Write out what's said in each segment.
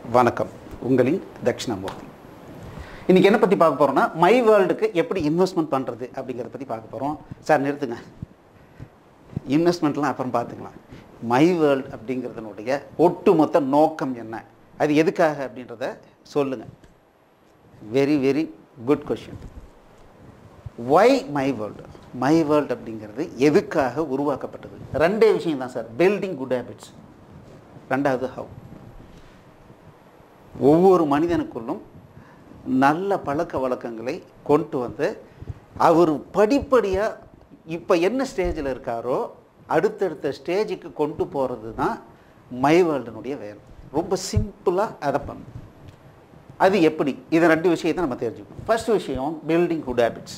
வணக்கம் உங்களின் தட்சிணாமூர்த்தி இன்றைக்கி என்ன பற்றி பார்க்க போகிறோம்னா மை வேர்ல்டுக்கு எப்படி இன்வெஸ்ட்மெண்ட் பண்ணுறது அப்படிங்கிறத பற்றி பார்க்க போகிறோம் சார் நிறுத்துங்க இன்வெஸ்ட்மெண்ட்லாம் அப்புறம் பார்த்துக்கலாம் மை வேர்ல்டு அப்படிங்கிறதுனுடைய ஒட்டுமொத்த நோக்கம் என்ன அது எதுக்காக அப்படின்றத சொல்லுங்கள் very very good question why my world my world அப்படிங்கிறது எதுக்காக உருவாக்கப்பட்டது ரெண்டே விஷயம் தான் சார் பில்டிங் குட் ஹேபிட்ஸ் ரெண்டாவது ஹவ் ஒவ்வொரு மனிதனுக்குள்ளும் நல்ல பழக்க வழக்கங்களை கொண்டு வந்து அவர் படிப்படியாக இப்போ என்ன ஸ்டேஜில் இருக்காரோ அடுத்தடுத்த ஸ்டேஜுக்கு கொண்டு போகிறது தான் மை வேர்ல்டுனுடைய வேலை ரொம்ப சிம்பிளாக அதை பண்ணும் அது எப்படி இது ரெண்டு விஷயத்தை நம்ம தெரிஞ்சுக்கணும் ஃபர்ஸ்ட் விஷயம் பில்டிங் குட் ஹேபிட்ஸ்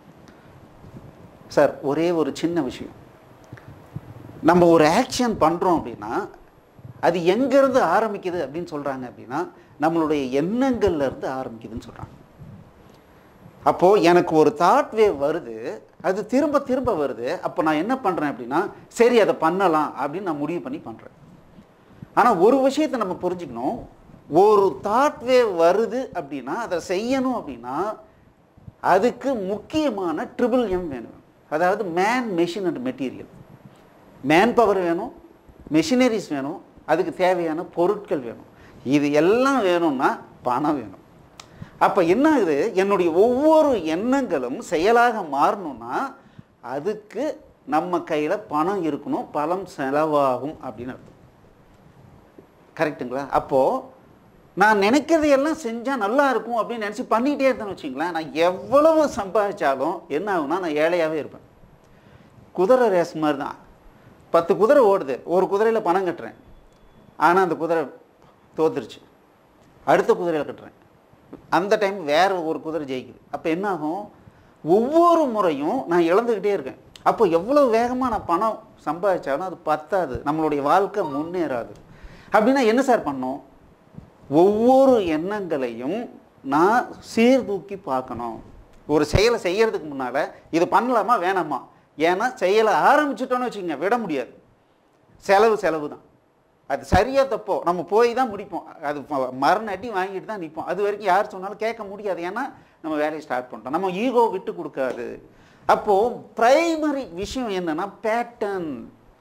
சார் ஒரே ஒரு சின்ன விஷயம் நம்ம ஒரு ஆக்ஷன் பண்ணுறோம் அப்படின்னா அது எங்கேருந்து ஆரம்பிக்குது அப்படின்னு சொல்கிறாங்க அப்படின்னா நம்மளுடைய எண்ணங்கள்ல இருந்து ஆரம்பிக்குதுன்னு சொல்கிறாங்க அப்போது எனக்கு ஒரு தாட் வேவ் வருது அது திரும்ப திரும்ப வருது அப்போ நான் என்ன பண்ணுறேன் அப்படின்னா சரி அதை பண்ணலாம் அப்படின்னு நான் முடிவு பண்ணி பண்ணுறேன் ஆனால் ஒரு விஷயத்தை நம்ம புரிஞ்சுக்கணும் ஒரு தாட் வேவ் வருது அப்படின்னா அதை செய்யணும் அப்படின்னா அதுக்கு முக்கியமான ட்ரிபிள் எம் வேணும் அதாவது man machine and material man power வேணும் மெஷினரிஸ் வேணும் அதுக்கு தேவையான பொருட்கள் வேணும் இது எல்லாம் வேணும்னா பணம் வேணும் அப்போ என்ன ஆகுது என்னுடைய ஒவ்வொரு எண்ணங்களும் செயலாக மாறணும்னா அதுக்கு நம்ம கையில் பணம் இருக்கணும் பணம் செலவாகும் அப்படின்னு அர்த்தம் கரெக்டுங்களா அப்போது நான் நினைக்கிறதையெல்லாம் செஞ்சால் நல்லா இருக்கும் அப்படின்னு நினச்சி பண்ணிகிட்டே இருந்தேன்னு வச்சுங்களேன் நான் எவ்வளவு சம்பாதிச்சாலும் என்ன ஆகும்னா நான் ஏழையாகவே இருப்பேன் குதிரை ரேஸ் மாதிரி தான் பத்து குதிரை ஓடுது ஒரு குதிரையில் பணம் கட்டுறேன் ஆனால் அந்த குதிரை தோத்துருச்சு அடுத்த குதிரையில் கட்டுறேன் அந்த டைம் வேற ஒரு குதிரை ஜெயிக்குது அப்போ என்ன ஆகும் ஒவ்வொரு முறையும் நான் இழந்துக்கிட்டே இருக்கேன் அப்போ எவ்வளோ வேகமாக நான் பணம் சம்பாதிச்சாலும் அது பத்தாது நம்மளுடைய வாழ்க்கை முன்னேறாது அப்படின்னா என்ன சார் பண்ணணும் ஒவ்வொரு எண்ணங்களையும் நான் சீர்தூக்கி பார்க்கணும் ஒரு செயலை செய்யறதுக்கு முன்னால் இது பண்ணலாமா வேணாமா ஏன்னா செயலை ஆரம்பிச்சிட்டோன்னு வச்சுக்கோங்க விட முடியாது செலவு செலவு தான் அது சரியா தப்போ நம்ம போய் தான் முடிப்போம் அது ம- மரண அடி வாங்கிட்டு தான் நிற்போம் அது வரைக்கும் யார் சொன்னாலும் கேட்க முடியாது ஏன்னா நம்ம வேலையை ஸ்டார்ட் பண்ணிட்டோம் நம்ம ஈகோ விட்டு கொடுக்காது அப்போது பிரைமரி விஷயம் என்னன்னா பேட்டர்ன்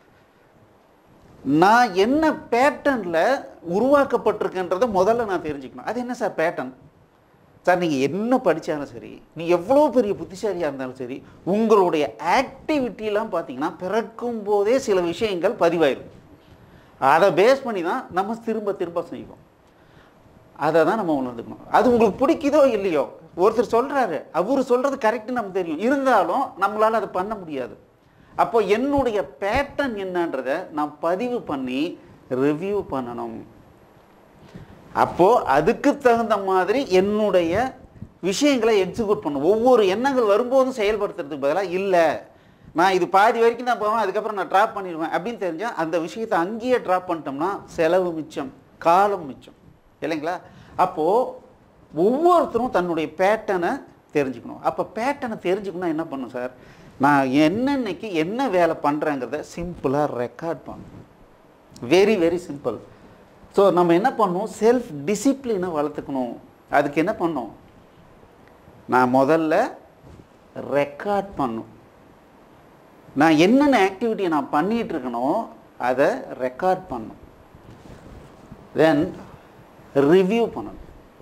நான் என்ன பேட்டர்னில் உருவாக்கப்பட்டிருக்குன்றதை முதல்ல நான் தெரிஞ்சுக்கணும் அது என்ன சார் பேட்டர்ன் சார் நீங்கள் என்ன படித்தாலும் சரி நீ எவ்வளோ பெரிய புத்திசாலியாக இருந்தாலும் சரி உங்களுடைய ஆக்டிவிட்டிலாம் பார்த்தீங்கன்னா பிறக்கும் போதே சில விஷயங்கள் பதிவாயிரும் அதை பேஸ் பண்ணி தான் நம்ம திரும்ப திரும்ப செய்வோம் அதை தான் நம்ம உணர்ந்துக்கணும் அது உங்களுக்கு பிடிக்குதோ இல்லையோ ஒருத்தர் சொல்கிறாரு அவர் சொல்கிறது கரெக்டுன்னு நமக்கு தெரியும் இருந்தாலும் நம்மளால் அதை பண்ண முடியாது அப்போ என்னுடைய பேட்டர்ன் என்னன்றதை நான் பதிவு பண்ணி ரிவ்யூ பண்ணணும் அப்போது அதுக்கு தகுந்த மாதிரி என்னுடைய விஷயங்களை எக்ஸிக்யூட் பண்ணும் ஒவ்வொரு எண்ணங்கள் வரும்போதும் செயல்படுத்துறதுக்கு பதிலாக இல்லை நான் இது பாதி வரைக்கும் தான் போவேன் அதுக்கப்புறம் நான் ட்ராப் பண்ணிடுவேன் அப்படின்னு தெரிஞ்சால் அந்த விஷயத்தை அங்கேயே ட்ராப் பண்ணிட்டோம்னா செலவு மிச்சம் காலம் மிச்சம் இல்லைங்களா அப்போது ஒவ்வொருத்தரும் தன்னுடைய பேட்டனை தெரிஞ்சுக்கணும் அப்போ பேட்டனை தெரிஞ்சுக்கணும் என்ன பண்ணும் சார் நான் என்னன்னைக்கு என்ன வேலை பண்ணுறேங்கிறத சிம்பிளாக ரெக்கார்ட் பண்ணணும் வெரி வெரி சிம்பிள் ஸோ நம்ம என்ன பண்ணணும் செல்ஃப் டிசிப்ளினை வளர்த்துக்கணும் அதுக்கு என்ன பண்ணணும் நான் முதல்ல ரெக்கார்ட் பண்ணும் நான் என்னென்ன ஆக்டிவிட்டியை நான் பண்ணிட்டு இருக்கனோ அதை ரெக்கார்ட் பண்ணும் தென் ரிவ்யூ பண்ணணும்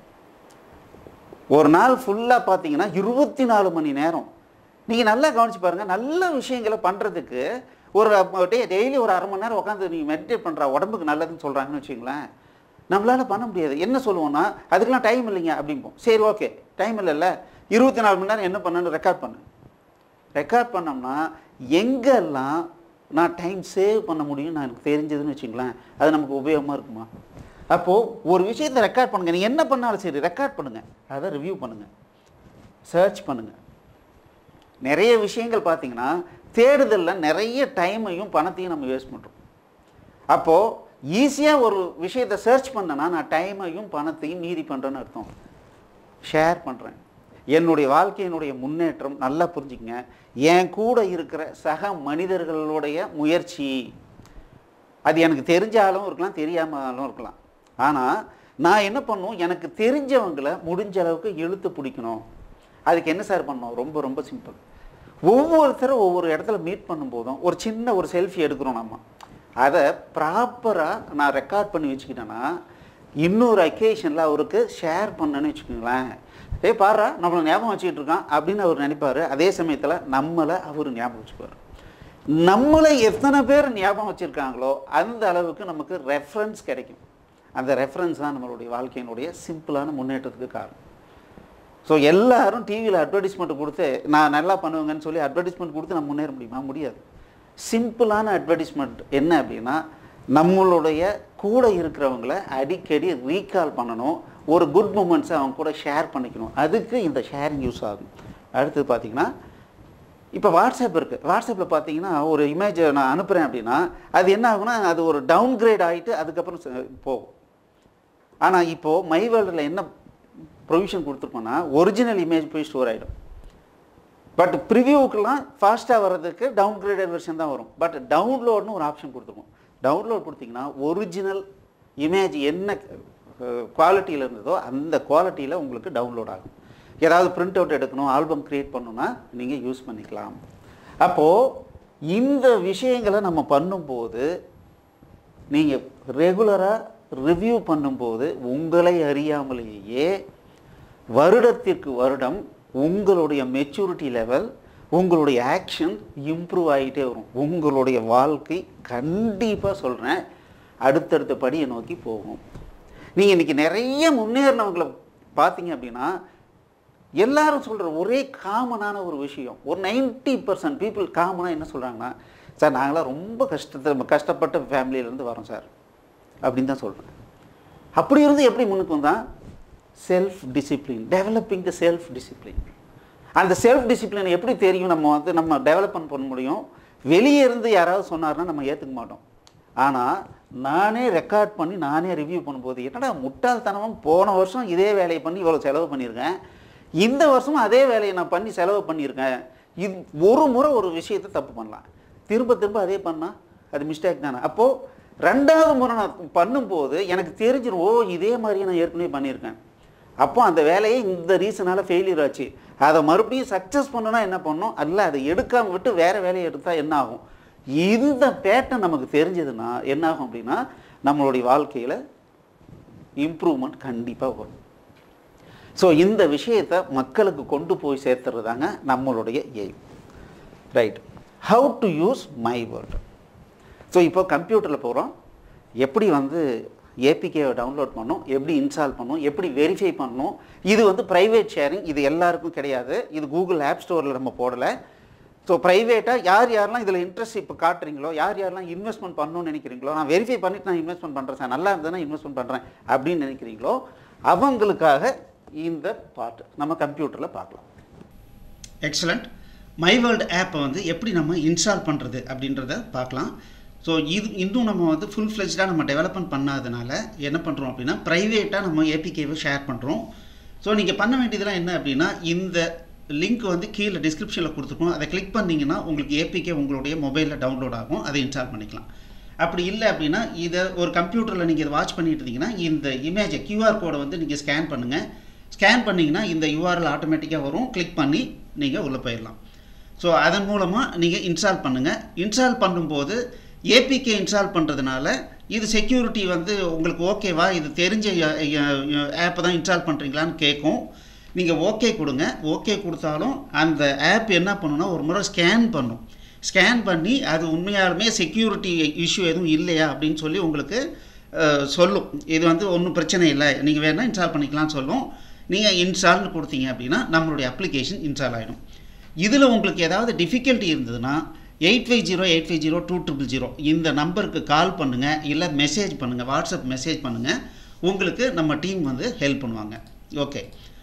ஒரு நாள் ஃபுல்லாக பார்த்தீங்கன்னா இருபத்தி நாலு மணி நேரம் நீங்கள் நல்லா கவனிச்சு பாருங்கள் நல்ல விஷயங்களை பண்ணுறதுக்கு ஒரு டே டெய்லி ஒரு அரை மணி நேரம் உட்காந்து நீங்கள் மெடிடேட் பண்ணுற உடம்புக்கு நல்லதுன்னு சொல்கிறாங்கன்னு வச்சுங்களேன் நம்மளால் பண்ண முடியாது என்ன சொல்லுவோம்னா அதுக்கெல்லாம் டைம் இல்லைங்க அப்படிம்போம் சரி ஓகே டைம் இல்லைல்ல இருபத்தி நாலு மணி நேரம் என்ன பண்ணணும்னு ரெக்கார்ட் பண்ணு ரெக்கார்ட் பண்ணோம்னா எங்கெல்லாம் நான் டைம் சேவ் பண்ண முடியும் நான் எனக்கு தெரிஞ்சதுன்னு வச்சுங்களேன் அது நமக்கு உபயோகமாக இருக்குமா அப்போது ஒரு விஷயத்தை ரெக்கார்ட் பண்ணுங்கள் நீங்கள் என்ன பண்ணாலும் சரி ரெக்கார்ட் பண்ணுங்கள் அதை ரிவ்யூ பண்ணுங்கள் சர்ச் பண்ணுங்கள் நிறைய விஷயங்கள் பார்த்தீங்கன்னா தேடுதலில் நிறைய டைமையும் பணத்தையும் நம்ம வேஸ்ட் பண்ணுறோம் அப்போது ஈஸியாக ஒரு விஷயத்தை சர்ச் பண்ணனா நான் டைமையும் பணத்தையும் மீதி பண்ணுறேன்னு அர்த்தம் ஷேர் பண்ணுறேன் என்னுடைய வாழ்க்கையினுடைய முன்னேற்றம் நல்லா புரிஞ்சுக்கங்க என் கூட இருக்கிற சக மனிதர்களுடைய முயற்சி அது எனக்கு தெரிஞ்சாலும் இருக்கலாம் தெரியாமலும் இருக்கலாம் ஆனால் நான் என்ன பண்ணும் எனக்கு தெரிஞ்சவங்களை முடிஞ்ச அளவுக்கு இழுத்து பிடிக்கணும் அதுக்கு என்ன சார் பண்ணணும் ரொம்ப ரொம்ப சிம்பிள் ஒவ்வொருத்தரும் ஒவ்வொரு இடத்துல மீட் பண்ணும்போதும் ஒரு சின்ன ஒரு செல்ஃபி எடுக்கிறோம் நம்ம அதை ப்ராப்பராக நான் ரெக்கார்ட் பண்ணி வச்சுக்கிட்டேன்னா இன்னொரு அக்கேஷனில் அவருக்கு ஷேர் பண்ணேன்னு வச்சுக்கோங்களேன் ஏய் பாரா நம்மளை ஞாபகம் வச்சுக்கிட்டு இருக்கான் அப்படின்னு அவர் நினைப்பாரு அதே சமயத்தில் நம்மளை அவர் ஞாபகம் வச்சுப்பார் நம்மளை எத்தனை பேர் ஞாபகம் வச்சுருக்காங்களோ அந்த அளவுக்கு நமக்கு ரெஃபரன்ஸ் கிடைக்கும் அந்த ரெஃபரன்ஸ் தான் நம்மளுடைய வாழ்க்கையினுடைய சிம்பிளான முன்னேற்றத்துக்கு காரணம் ஸோ எல்லாரும் டிவியில் அட்வர்டைஸ்மெண்ட் கொடுத்து நான் நல்லா பண்ணுவேங்கன்னு சொல்லி அட்வர்டைஸ்மெண்ட் கொடுத்து நம்ம முன்னேற முடியுமா முடியாது சிம்பிளான அட்வர்டைஸ்மெண்ட் என்ன அப்படின்னா நம்மளுடைய கூட இருக்கிறவங்கள அடிக்கடி ரீகால் பண்ணணும் ஒரு குட் மூமெண்ட்ஸை அவங்க கூட ஷேர் பண்ணிக்கணும் அதுக்கு இந்த ஷேரிங் யூஸ் ஆகும் அடுத்தது பார்த்தீங்கன்னா இப்போ வாட்ஸ்அப் இருக்குது வாட்ஸ்அப்பில் பார்த்தீங்கன்னா ஒரு இமேஜை நான் அனுப்புகிறேன் அப்படின்னா அது என்ன ஆகும்னா அது ஒரு டவுன் கிரேட் ஆகிட்டு அதுக்கப்புறம் ச- போகும் ஆனால் இப்போது மை வேர்ல்டில் என்ன ப்ரொவிஷன் கொடுத்துருக்கோன்னா ஒரிஜினல் இமேஜ் போய் ஸ்டோர் ஆகிடும் பட் ப்ரிவியூக்கெல்லாம் ஃபாஸ்ட்டாக வர்றதுக்கு டவுன் கிரேடட் வெர்ஷன் தான் வரும் பட் டவுன்லோட்னு ஒரு ஆப்ஷன் கொடுத்துருக்கோம் டவுன்லோட் கொடுத்தீங்கன்னா ஒரிஜினல் இமேஜ் என்ன குவாலிட்டியில் இருந்ததோ அந்த குவாலிட்டியில் உங்களுக்கு டவுன்லோட் ஆகும் ஏதாவது பிரிண்ட் அவுட் எடுக்கணும் ஆல்பம் க்ரியேட் பண்ணணும்னா நீங்கள் யூஸ் பண்ணிக்கலாம் அப்போது இந்த விஷயங்களை நம்ம பண்ணும்போது நீங்கள் ரெகுலராக ரிவ்யூ பண்ணும்போது உங்களை அறியாமலேயே வருடத்திற்கு வருடம் உங்களுடைய மெச்சூரிட்டி லெவல் உங்களுடைய ஆக்ஷன் இம்ப்ரூவ் ஆகிட்டே வரும் உங்களுடைய வாழ்க்கை கண்டிப்பாக சொல்கிறேன் அடுத்தடுத்த படியை நோக்கி போகும் நீங்கள் இன்றைக்கி நிறைய முன்னேறினவங்களை பார்த்தீங்க அப்படின்னா எல்லாரும் சொல்கிற ஒரே காமனான ஒரு விஷயம் ஒரு 90% பர்சன்ட் பீப்புள் காமனாக என்ன சொல்கிறாங்கன்னா சார் நாங்களாம் ரொம்ப கஷ்டத்தை கஷ்டப்பட்ட ஃபேமிலியிலேருந்து வரோம் சார் அப்படின்னு தான் சொல்கிறேன் அப்படி இருந்து எப்படி முன்னுக்கு வந்தால் self discipline developing the self discipline அந்த செல்ஃப் டிசிப்ளின் எப்படி தெரியும் நம்ம வந்து நம்ம டெவலப்மெண்ட் பண்ண முடியும் வெளியே இருந்து யாராவது சொன்னார்னா நம்ம ஏற்றுக்க மாட்டோம் ஆனால் நானே ரெக்கார்ட் பண்ணி நானே ரிவ்யூ பண்ணும்போது என்னடா முட்டாள்தனமாக போன வருஷம் இதே வேலையை பண்ணி இவ்வளோ செலவு பண்ணியிருக்கேன் இந்த வருஷமும் அதே வேலையை நான் பண்ணி செலவு பண்ணியிருக்கேன் இது ஒரு முறை ஒரு விஷயத்தை தப்பு பண்ணலாம் திரும்ப திரும்ப அதே பண்ணால் அது மிஸ்டேக் தானே அப்போது ரெண்டாவது முறை நான் பண்ணும்போது எனக்கு தெரிஞ்சிடும் ஓ இதே மாதிரியே நான் ஏற்கனவே பண்ணியிருக்கேன் அப்போ அந்த வேலையை இந்த ரீசனால் ஃபெயிலியர் ஆச்சு அதை மறுபடியும் சக்ஸஸ் பண்ணணும்னா என்ன பண்ணணும் அல்ல அதை எடுக்காமல் விட்டு வேறு வேலையை எடுத்தால் என்ன ஆகும் இந்த பேட்டர்ன் நமக்கு தெரிஞ்சதுன்னா என்ன ஆகும் அப்படின்னா நம்மளுடைய வாழ்க்கையில் இம்ப்ரூவ்மெண்ட் கண்டிப்பாக வரும் ஸோ இந்த விஷயத்தை மக்களுக்கு கொண்டு போய் சேர்த்துறதாங்க நம்மளுடைய aim right how to use my world so இப்போ கம்ப்யூட்டரில் போகிறோம் எப்படி வந்து ஏபிகேவை டவுன்லோட் பண்ணணும் எப்படி இன்ஸ்டால் பண்ணணும் எப்படி வெரிஃபை பண்ணணும் இது வந்து ப்ரைவேட் ஷேரிங் இது எல்லாருக்கும் கிடையாது இது கூகுள் ஆப் ஸ்டோரில் நம்ம போடலை ஸோ ப்ரைவேட்டாக யார் யாரெல்லாம் இதில் இன்ட்ரெஸ்ட் இப்போ காட்டுறீங்களோ யார் யாரெல்லாம் இன்வெஸ்ட்மெண்ட் பண்ணணும்னு நினைக்கிறீங்களோ நான் வெரிஃபை பண்ணிட்டு நான் இன்வெஸ்ட்மெண்ட் பண்ணுறேன் சார் நல்லா இருந்ததுன்னா இன்வெஸ்ட்மெண்ட் பண்ணுறேன் அப்படின்னு நினைக்கிறீங்களோ அவங்களுக்காக இந்த பார்ட் நம்ம கம்ப்யூட்டரில் பார்க்கலாம் எக்ஸலண்ட் மை வேர்ல்டு ஆப்பை வந்து எப்படி நம்ம இன்ஸ்டால் பண்ணுறது அப்படின்றத பார்க்கலாம் ஸோ இது இன்னும் நம்ம வந்து ஃபுல் ஃப்ளெஜ்டாக நம்ம டெவலப்மெண்ட் பண்ணாதனால என்ன பண்ணுறோம் அப்படின்னா ப்ரைவேட்டாக நம்ம ஏபிகேவை ஷேர் பண்ணுறோம் ஸோ நீங்கள் பண்ண வேண்டியதெல்லாம் என்ன அப்படின்னா இந்த லிங்க் வந்து கீழே டிஸ்கிரிப்ஷனில் கொடுத்துருக்கோம் அதை கிளிக் பண்ணிங்கன்னா உங்களுக்கு ஏபிகே உங்களுடைய மொபைலில் டவுன்லோட் ஆகும் அதை இன்ஸ்டால் பண்ணிக்கலாம் அப்படி இல்லை அப்படின்னா இதை ஒரு கம்ப்யூட்டரில் நீங்கள் இதை வாட்ச் பண்ணிட்டு இருந்தீங்கன்னா இந்த இமேஜை கியூஆர் கோடை வந்து நீங்கள் ஸ்கேன் பண்ணுங்கள் ஸ்கேன் பண்ணிங்கன்னா இந்த யூஆர்எல் ஆட்டோமேட்டிக்காக வரும் கிளிக் பண்ணி நீங்கள் உள்ளே போயிடலாம் ஸோ அதன் மூலமாக நீங்கள் இன்ஸ்டால் பண்ணுங்கள் இன்ஸ்டால் பண்ணும்போது ஏபிகே இன்ஸ்டால் பண்ணுறதுனால இது செக்யூரிட்டி வந்து உங்களுக்கு ஓகேவா இது தெரிஞ்ச ஆப்பை தான் இன்ஸ்டால் பண்ணுறீங்களான்னு கேட்கும் நீங்கள் ஓகே கொடுங்க ஓகே கொடுத்தாலும் அந்த ஆப் என்ன பண்ணுன்னா ஒரு முறை ஸ்கேன் பண்ணும் ஸ்கேன் பண்ணி அது உண்மையாலுமே செக்யூரிட்டி இஷ்யூ எதுவும் இல்லையா அப்படின்னு சொல்லி உங்களுக்கு அஹ், சொல்லும் இது வந்து ஒன்றும் பிரச்சனை இல்லை நீங்கள் வேணால் இன்ஸ்டால் பண்ணிக்கலாம்னு சொல்லும் நீங்கள் இன்ஸ்டால்னு கொடுத்தீங்க அப்படின்னா நம்மளுடைய அப்ளிகேஷன் இன்ஸ்டால் ஆகிடும் இதில் உங்களுக்கு ஏதாவது டிஃபிகல்ட்டி இருந்ததுன்னா eight five zero eight five zero two triple zero இந்த நம்பருக்கு கால் பண்ணுங்கள் இல்லை மெசேஜ் பண்ணுங்கள் வாட்ஸ்அப் மெசேஜ் பண்ணுங்கள் உங்களுக்கு நம்ம டீம் வந்து ஹெல்ப் பண்ணுவாங்க ஓகே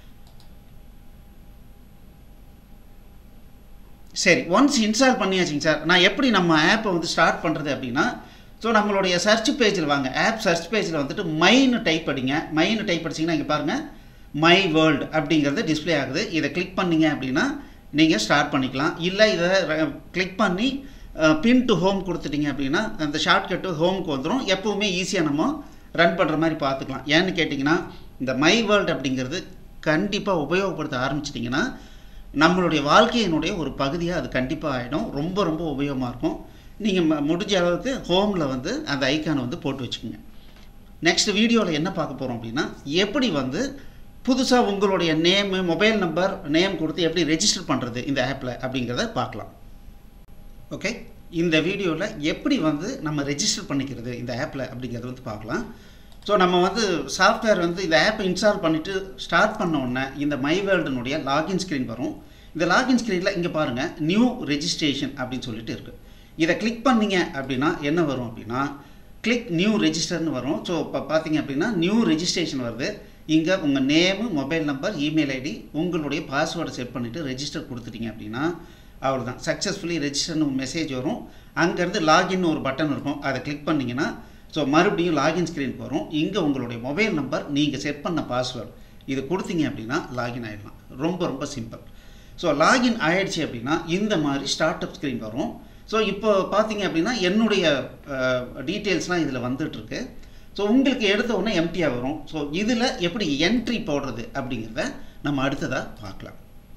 சரி ஒன்ஸ் இன்ஸ்டால் பண்ணியாச்சுங்க சார் நான் எப்படி நம்ம ஆப்பை வந்து ஸ்டார்ட் பண்ணுறது அப்படின்னா ஸோ நம்மளுடைய சர்ச் பேஜில் வாங்க ஆப் சர்ச் பேஜில் வந்துட்டு மைன்னு டைப் படிங்க மைன்னு டைப் படிச்சிங்கன்னா இங்கே பாருங்கள் மை வேர்ல்டு அப்படிங்கிறது டிஸ்ப்ளே ஆகுது இதை கிளிக் பண்ணீங்க அப்படின்னா நீங்கள் ஸ்டார்ட் பண்ணிக்கலாம் இல்லை இதை கிளிக் பண்ணி பின் டு ஹோம் கொடுத்துட்டீங்க அப்படின்னா அந்த ஷார்ட்கட்டு ஹோமுக்கு வந்துடும் எப்போவுமே ஈஸியாக நம்ம ரன் பண்ணுற மாதிரி பார்த்துக்கலாம் ஏன்னு கேட்டிங்கன்னா இந்த மை வேர்ல்டு அப்படிங்கிறது கண்டிப்பாக உபயோகப்படுத்த ஆரம்பிச்சிட்டிங்கன்னா நம்மளுடைய வாழ்க்கையினுடைய ஒரு பகுதியாக அது கண்டிப்பாக ஆகிடும் ரொம்ப ரொம்ப உபயோகமாக இருக்கும் நீங்கள் முடிஞ்ச அளவுக்கு ஹோமில் வந்து அந்த ஐக்கானை வந்து போட்டு வச்சுக்கோங்க நெக்ஸ்ட் வீடியோவில் என்ன பார்க்க போகிறோம் அப்படின்னா எப்படி வந்து புதுசாக உங்களுடைய நேமு மொபைல் நம்பர் நேம் கொடுத்து எப்படி ரெஜிஸ்டர் பண்ணுறது இந்த ஆப்பில் அப்படிங்கிறத பார்க்கலாம் ஓகே இந்த வீடியோவில் எப்படி வந்து நம்ம ரெஜிஸ்டர் பண்ணிக்கிறது இந்த ஆப்பில் அப்படிங்கிறத வந்து பார்க்கலாம் ஸோ நம்ம வந்து சாஃப்ட்வேர் வந்து இந்த ஆப்பை இன்ஸ்டால் பண்ணிவிட்டு ஸ்டார்ட் பண்ண உடனே இந்த மை வேர்ல்டுனுடைய லாகின் ஸ்க்ரீன் வரும் இந்த லாகின் ஸ்க்ரீனில் இங்கே பாருங்கள் நியூ ரெஜிஸ்ட்ரேஷன் அப்படின்னு சொல்லிட்டு இருக்குது இதை கிளிக் பண்ணீங்க அப்படின்னா என்ன வரும் அப்படின்னா கிளிக் நியூ ரெஜிஸ்டர்னு வரும் ஸோ இப்போ பார்த்தீங்க அப்படின்னா நியூ ரெஜிஸ்ட்ரேஷன் வருது இங்கே உங்கள் name mobile number email ID உங்களுடைய பாஸ்வேர்டை செட் பண்ணிவிட்டு ரெஜிஸ்டர் கொடுத்துட்டீங்க அப்படின்னா அவ்வளோதான் சக்ஸஸ்ஃபுல்லி ரெஜிஸ்டர்னு மெசேஜ் வரும் அங்கேருந்து லாகின் ஒரு பட்டன் இருக்கும் அதை கிளிக் பண்ணிங்கன்னா ஸோ மறுபடியும் லாகின் ஸ்க்ரீனுக்கு வரும் இங்கே உங்களுடைய மொபைல் நம்பர் நீங்கள் செட் பண்ண பாஸ்வேர்டு இது கொடுத்தீங்க அப்படின்னா லாகின் ஆகிடலாம் ரொம்ப ரொம்ப சிம்பிள் ஸோ லாகின் ஆயிடுச்சு அப்படின்னா இந்த மாதிரி ஸ்டார்ட் அப் ஸ்க்ரீன் வரும் ஸோ இப்போ பார்த்தீங்க அப்படின்னா என்னுடைய டீட்டெயில்ஸ்லாம் இதில் வந்துட்டுருக்கு ஸோ உங்களுக்கு எடுத்த உடனே எம்டியாக வரும் ஸோ இதில் எப்படி என்ட்ரி போடுறது அப்படிங்கிறத நம்ம அடுத்ததாக பார்க்கலாம்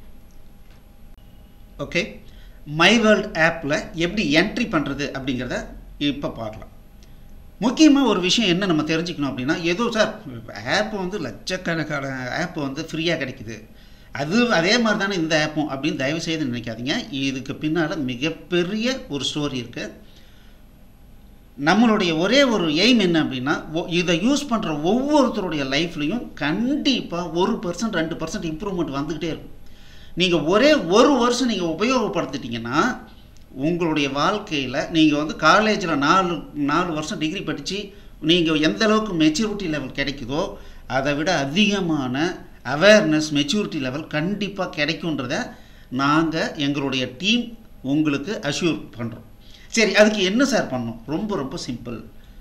ஓகே மை வேர்ல்ட் ஆப்பில் எப்படி என்ட்ரி பண்ணுறது அப்படிங்கிறத இப்போ பார்க்கலாம் முக்கியமாக ஒரு விஷயம் என்ன நம்ம தெரிஞ்சுக்கணும் அப்படின்னா ஏதோ சார் ஆப் வந்து லட்சக்கணக்கான ஆப் வந்து ஃப்ரீயாக கிடைக்குது அது அதே மாதிரி தானே இந்த ஆப்பும் அப்படின்னு தயவு செய்து நினைக்காதீங்க இதுக்கு பின்னால் மிகப்பெரிய ஒரு ஸ்டோரி இருக்குது நம்மளுடைய ஒரே ஒரு எய்ம் என்ன அப்படின்னா ஒ- இதை யூஸ் பண்ணுற ஒவ்வொருத்தருடைய லைஃப்லையும் கண்டிப்பாக ஒரு பர்சன்ட் ரெண்டு பர்சன்ட் இம்ப்ரூவ்மெண்ட் வந்துக்கிட்டே இருக்கும் நீங்கள் ஒரே ஒரு வருஷம் நீங்கள் உபயோகப்படுத்திட்டீங்கன்னா உங்களுடைய வாழ்க்கையில் நீங்கள் வந்து காலேஜில் நாலு நாலு வருஷம் டிகிரி படித்து நீங்கள் எந்த அளவுக்கு மெச்சூரிட்டி லெவல் கிடைக்குதோ அதை விட அதிகமான அவேர்னஸ் மெச்சூரிட்டி லெவல் கண்டிப்பாக கிடைக்குன்றத நாங்கள் எங்களுடைய டீம் உங்களுக்கு அஷ்யூர் பண்ணுறோம் சரி அதுக்கு என்ன சார் பண்ணணும் ரொம்ப ரொம்ப சிம்பிள்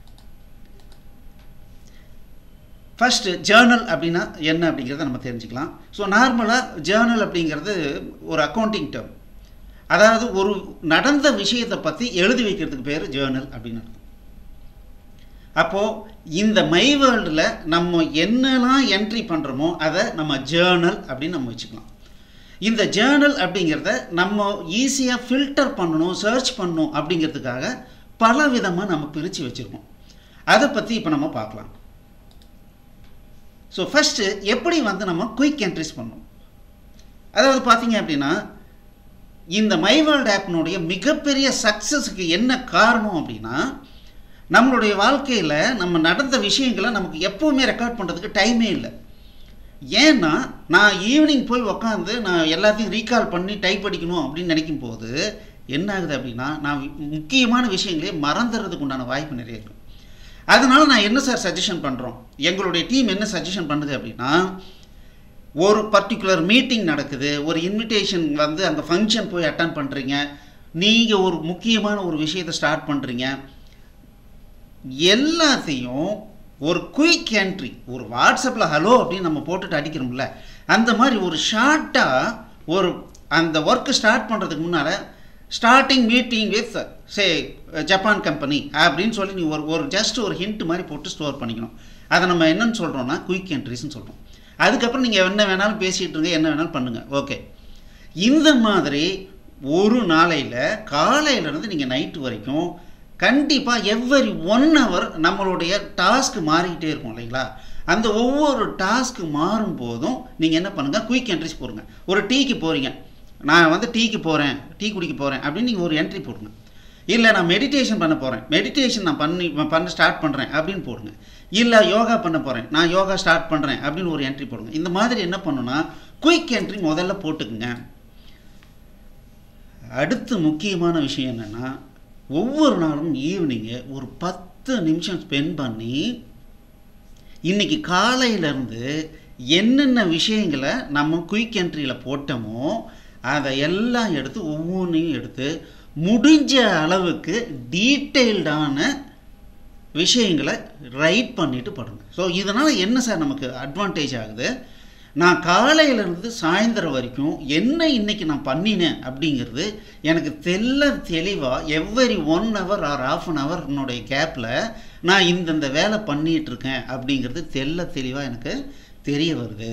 ஃபஸ்ட்டு ஜேர்னல் அப்படின்னா என்ன அப்படிங்கிறத நம்ம தெரிஞ்சுக்கலாம் ஸோ நார்மலாக ஜேர்னல் அப்படிங்கிறது ஒரு அக்கௌண்டிங் டேர்ம் அதாவது ஒரு நடந்த விஷயத்தை பற்றி எழுதி வைக்கிறதுக்கு பேர் ஜேர்னல் அப்படின்னு அர்த்தம் அப்போது இந்த மை வேர்ல்டில் நம்ம என்னெல்லாம் என்ட்ரி பண்ணுறோமோ அதை நம்ம ஜேர்னல் அப்படின்னு நம்ம வச்சுக்கலாம் இந்த ஜேர்னல் அப்படிங்கிறத நம்ம ஈஸியாக ஃபில்டர் பண்ணணும் சர்ச் பண்ணணும் அப்படிங்கிறதுக்காக பல விதமாக நம்ம பிரித்து வச்சுருக்கோம் அதை பற்றி இப்போ நம்ம பார்க்கலாம் ஸோ ஃபஸ்ட்டு எப்படி வந்து நம்ம குயிக் என்ட்ரிஸ் பண்ணணும் அதாவது பார்த்தீங்க அப்படின்னா இந்த மை வேர்ல்ட் ஆப்னுடைய மிகப்பெரிய சக்ஸஸுக்கு என்ன காரணம் அப்படின்னா நம்மளுடைய வாழ்க்கையில் நம்ம நடந்த விஷயங்களை நமக்கு எப்போவுமே ரெக்கார்ட் பண்ணுறதுக்கு டைமே இல்லை ஏன்னா நான் ஈவினிங் போய் உக்காந்து நான் எல்லாத்தையும் ரீகால் பண்ணி டைப் அடிக்கணும் அப்படின்னு நினைக்கும் போது என்ன ஆகுது அப்படின்னா நான் முக்கியமான விஷயங்களே மறந்துடுறதுக்கு உண்டான வாய்ப்பு நிறைய இருக்கும் அதனால நான் என்ன சார் சஜஷன் பண்ணுறோம் எங்களுடைய டீம் என்ன சஜஷன் பண்ணுது அப்படின்னா ஒரு பர்டிகுலர் மீட்டிங் நடக்குது ஒரு இன்விடேஷன் வந்து அங்கே ஃபங்க்ஷன் போய் அட்டன் பண்ணுறீங்க நீங்கள் ஒரு முக்கியமான ஒரு விஷயத்தை ஸ்டார்ட் பண்ணுறீங்க எல்லாத்தையும் ஒரு குயிக் என்ட்ரி ஒரு வாட்ஸ்அப்பில் ஹலோ அப்படின்னு நம்ம போட்டுட்டு அடிக்கிறோம்ல அந்த மாதிரி ஒரு ஷார்ட்டாக ஒரு அந்த ஒர்க்கு ஸ்டார்ட் பண்ணுறதுக்கு முன்னால் starting meeting with say Japan company அப்படின்னு சொல்லி நீ ஒரு ஒரு ஜஸ்ட் ஒரு ஹிண்ட் மாதிரி போட்டு ஸ்டோர் பண்ணிக்கணும் அதை நம்ம என்னன்னு சொல்கிறோம்னா குயிக் என்ட்ரிஸ்னு சொல்கிறோம் அதுக்கப்புறம் நீங்கள் என்ன வேணாலும் பேசிகிட்டு இருங்க என்ன வேணாலும் பண்ணுங்கள் ஓகே இந்த மாதிரி ஒரு நாளையில் காலையிலேருந்து நீங்கள் நைட்டு வரைக்கும் கண்டிப்பாக எவ்வரி ஒன் ஹவர் நம்மளுடைய டாஸ்க் மாறிக்கிட்டே இருக்கும் இல்லைங்களா அந்த ஒவ்வொரு டாஸ்க் மாறும் போதும் நீங்கள் என்ன பண்ணுங்கள் குயிக் என்ட்ரிஸ் போடுங்க ஒரு டீக்கு போகிறீங்க நான் வந்து டீக்கு போகிறேன் டீ குடிக்க போகிறேன் அப்படின்னு நீங்கள் ஒரு என்ட்ரி போடுங்க இல்லை நான் மெடிடேஷன் பண்ண போகிறேன் மெடிடேஷன் நான் பண்ணி பண்ண ஸ்டார்ட் பண்ணுறேன் அப்படின்னு போடுங்க இல்லை யோகா பண்ண போகிறேன் நான் யோகா ஸ்டார்ட் பண்ணுறேன் அப்படின்னு ஒரு என்ட்ரி போடுங்க இந்த மாதிரி என்ன பண்ணுன்னா குயிக் என்ட்ரி முதல்ல போட்டுக்குங்க அடுத்து முக்கியமான விஷயம் என்னென்னா ஒவ்வொரு நாளும் ஈவினிங்கு ஒரு பத்து நிமிஷம் ஸ்பெண்ட் பண்ணி இன்னைக்கு காலையிலேருந்து என்னென்ன விஷயங்களை நம்ம குயிக் என்ட்ரியில் போட்டோமோ அதை எல்லாம் எடுத்து ஒவ்வொன்றையும் எடுத்து முடிஞ்ச அளவுக்கு டீட்டெயில்டான விஷயங்களை ரைட் பண்ணிட்டு படுங்க ஸோ இதனால் என்ன சார் நமக்கு அட்வான்டேஜ் ஆகுது நான் காலையிலேருந்து சாயந்தரம் வரைக்கும் என்ன இன்னைக்கு நான் பண்ணினேன் அப்படிங்கிறது எனக்கு தெல்ல தெளிவாக every one hour or half an hour என்னுடைய கேப்பில் நான் இந்தந்த வேலை பண்ணிட்டு இருக்கேன் அப்படிங்கிறது தெள்ள தெளிவாக எனக்கு தெரிய வருது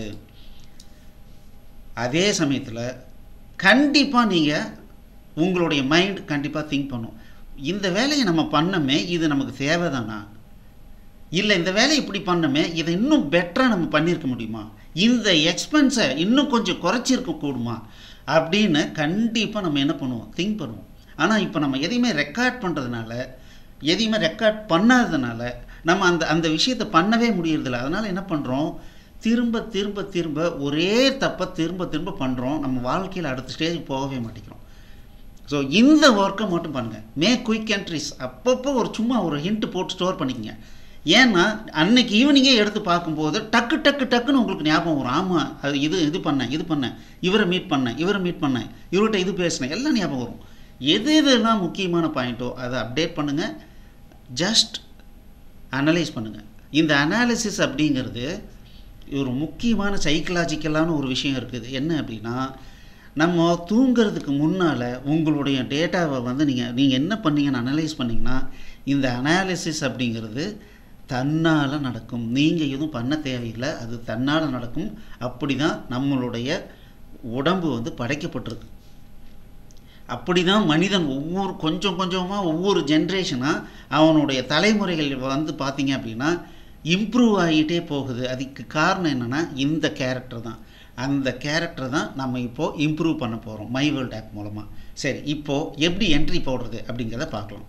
அதே சமயத்தில் கண்டிப்பாக நீங்கள் உங்களுடைய மைண்ட் கண்டிப்பாக திங்க் பண்ணும் இந்த வேலையை நம்ம பண்ணமே இது நமக்கு தேவைதானா இல்லை இந்த வேலையை இப்படி பண்ணமே இதை இன்னும் பெட்டராக நம்ம பண்ணியிருக்க முடியுமா இந்த எக்ஸ்பென்ஸை இன்னும் கொஞ்சம் குறைச்சிருக்க கூடுமா அப்படின்னு கண்டிப்பாக நம்ம என்ன பண்ணுவோம் திங்க் பண்ணுவோம் ஆனால் இப்போ நம்ம எதையுமே ரெக்கார்ட் பண்ணுறதுனால எதையுமே ரெக்கார்ட் பண்ணாததுனால நம்ம அந்த அந்த விஷயத்தை பண்ணவே முடியறதில்ல அதனால் என்ன பண்ணுறோம் திரும்ப திரும்ப திரும்ப ஒரே தப்பை திரும்ப திரும்ப பண்ணுறோம் நம்ம வாழ்க்கையில் அடுத்த ஸ்டேஜுக்கு போகவே மாட்டேங்கிறோம் ஸோ இந்த ஒர்க்கை மட்டும் பண்ணுங்கள் மே குயிக் என்ட்ரிஸ் அப்பப்போ ஒரு சும்மா ஒரு ஹிண்ட் போட்டு ஸ்டோர் பண்ணிக்கங்க ஏன்னா அன்னைக்கு ஈவினிங்கே எடுத்து பார்க்கும்போது டக்கு டக்கு டக்குன்னு உங்களுக்கு ஞாபகம் வரும் ஆமாம் அது இது இது பண்ணேன் இது பண்ணேன் இவரை மீட் பண்ணேன் இவரை மீட் பண்ணேன் இவர்கிட்ட இது பேசினேன் எல்லாம் ஞாபகம் வரும் எது எதுலாம் முக்கியமான பாயிண்ட்டோ அதை அப்டேட் பண்ணுங்கள் ஜஸ்ட் அனலைஸ் பண்ணுங்கள் இந்த அனாலிசிஸ் அப்படிங்கிறது ஒரு முக்கியமான சைக்கலாஜிக்கலான ஒரு விஷயம் இருக்குது என்ன அப்படின்னா நம்ம தூங்குறதுக்கு முன்னால் உங்களுடைய டேட்டாவை வந்து நீங்கள் நீங்கள் என்ன பண்ணீங்கன்னு அனலைஸ் பண்ணிங்கன்னா இந்த அனாலிசிஸ் அப்படிங்கிறது தன்னால் நடக்கும் நீங்கள் எதுவும் பண்ண தேவையில்லை அது தன்னால் நடக்கும் அப்படி தான் நம்மளுடைய உடம்பு வந்து படைக்கப்பட்டிருக்கு அப்படி தான் மனிதன் ஒவ்வொரு கொஞ்சம் கொஞ்சமாக ஒவ்வொரு ஜென்ரேஷனாக அவனுடைய தலைமுறைகள் வந்து பார்த்தீங்க அப்படின்னா இம்ப்ரூவ் ஆகிட்டே போகுது அதுக்கு காரணம் என்னென்னா இந்த கேரக்டர் தான் அந்த கேரக்டர் தான் நம்ம இப்போது இம்ப்ரூவ் பண்ண போகிறோம் மை வேர்ல்ட் ஆப் மூலமாக சரி இப்போது எப்படி என்ட்ரி போடுறது அப்படிங்கிறத பார்க்கலாம்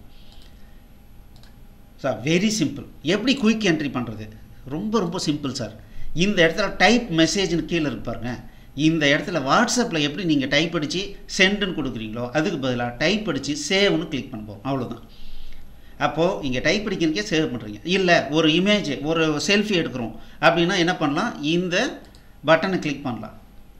சார் வெரி சிம்பிள் எப்படி குயிக் என்ட்ரி பண்ணுறது ரொம்ப ரொம்ப சிம்பிள் சார் இந்த இடத்துல டைப் மெசேஜ்னு கீழே இருக்கு பாருங்க இந்த இடத்துல வாட்ஸ்அப்பில் எப்படி நீங்கள் டைப் அடித்து சென்டுன்னு கொடுக்குறீங்களோ அதுக்கு பதிலாக டைப் அடித்து சேவ்னு கிளிக் பண்ண போகிறோம் அவ்வளோதான் அப்போது இங்கே டைப் அடிக்கிறீங்க சேவ் பண்ணுறீங்க இல்லை ஒரு இமேஜ் ஒரு செல்ஃபி எடுக்கிறோம் அப்படின்னா என்ன பண்ணலாம் இந்த பட்டனை கிளிக் பண்ணலாம்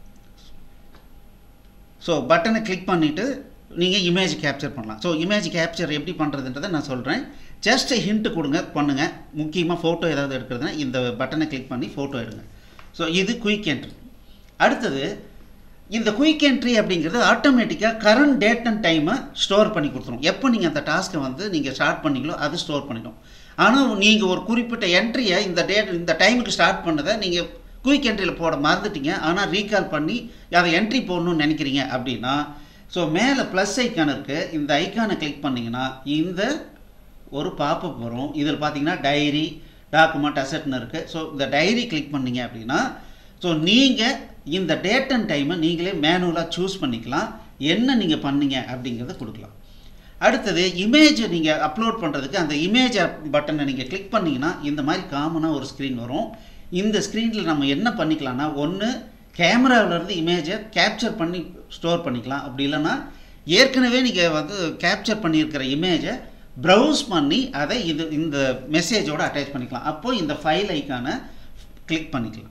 ஸோ பட்டனை கிளிக் பண்ணிவிட்டு நீங்கள் இமேஜ் கேப்சர் பண்ணலாம் ஸோ இமேஜ் கேப்சர் எப்படி பண்ணுறதுன்றதை நான் சொல்கிறேன் ஜஸ்ட் ஹிண்ட் கொடுங்க பண்ணுங்கள் முக்கியமாக ஃபோட்டோ ஏதாவது எடுக்கிறதுனா இந்த பட்டனை கிளிக் பண்ணி ஃபோட்டோ எடுங்க ஸோ இது குயிக் என்ட்ரி அடுத்தது இந்த குயிக் என்ட்ரி அப்படிங்கிறது ஆட்டோமேட்டிக்காக கரண்ட் டேட் அண்ட் டைமை ஸ்டோர் பண்ணி கொடுத்துரும் எப்போ நீங்கள் அந்த டாஸ்க்கை வந்து நீங்கள் ஸ்டார்ட் பண்ணீங்களோ அது ஸ்டோர் பண்ணிடும் ஆனால் நீங்கள் ஒரு குறிப்பிட்ட என்ட்ரியை இந்த டேட் இந்த டைமுக்கு ஸ்டார்ட் பண்ணதை நீங்கள் குயிக் என்ட்ரியில் போட மறந்துட்டீங்க ஆனால் ரீகால் பண்ணி அதை என்ட்ரி போடணும்னு நினைக்கிறீங்க அப்படின்னா ஸோ மேலே ப்ளஸ் ஐக்கான் இருக்குது இந்த ஐக்கானை கிளிக் பண்ணிங்கன்னா இந்த ஒரு பாப்பப் வரும் இதில் பார்த்தீங்கன்னா டைரி டாக்குமெண்ட் அசட்னு இருக்குது ஸோ இந்த டைரி கிளிக் பண்ணீங்க அப்படின்னா ஸோ நீங்கள் இந்த டேட் அண்ட் டைமை நீங்களே மேனுவலாக சூஸ் பண்ணிக்கலாம் என்ன நீங்கள் பண்ணீங்க அப்படிங்கிறத கொடுக்கலாம் அடுத்தது இமேஜ் நீங்கள் அப்லோட் பண்ணுறதுக்கு அந்த இமேஜ் பட்டனை நீங்கள் கிளிக் பண்ணிங்கன்னா இந்த மாதிரி காமனாக ஒரு ஸ்க்ரீன் வரும் இந்த ஸ்க்ரீனில் நம்ம என்ன பண்ணிக்கலாம்னா ஒன்று கேமராவிலேருந்து இமேஜை கேப்சர் பண்ணி ஸ்டோர் பண்ணிக்கலாம் அப்படி இல்லைன்னா ஏற்கனவே நீங்கள் வந்து கேப்சர் பண்ணியிருக்கிற இமேஜை ப்ரௌஸ் பண்ணி அதை இது இந்த மெசேஜோட அட்டாச் பண்ணிக்கலாம் அப்போது இந்த ஃபைல் ஐக்கானை கிளிக் பண்ணிக்கலாம்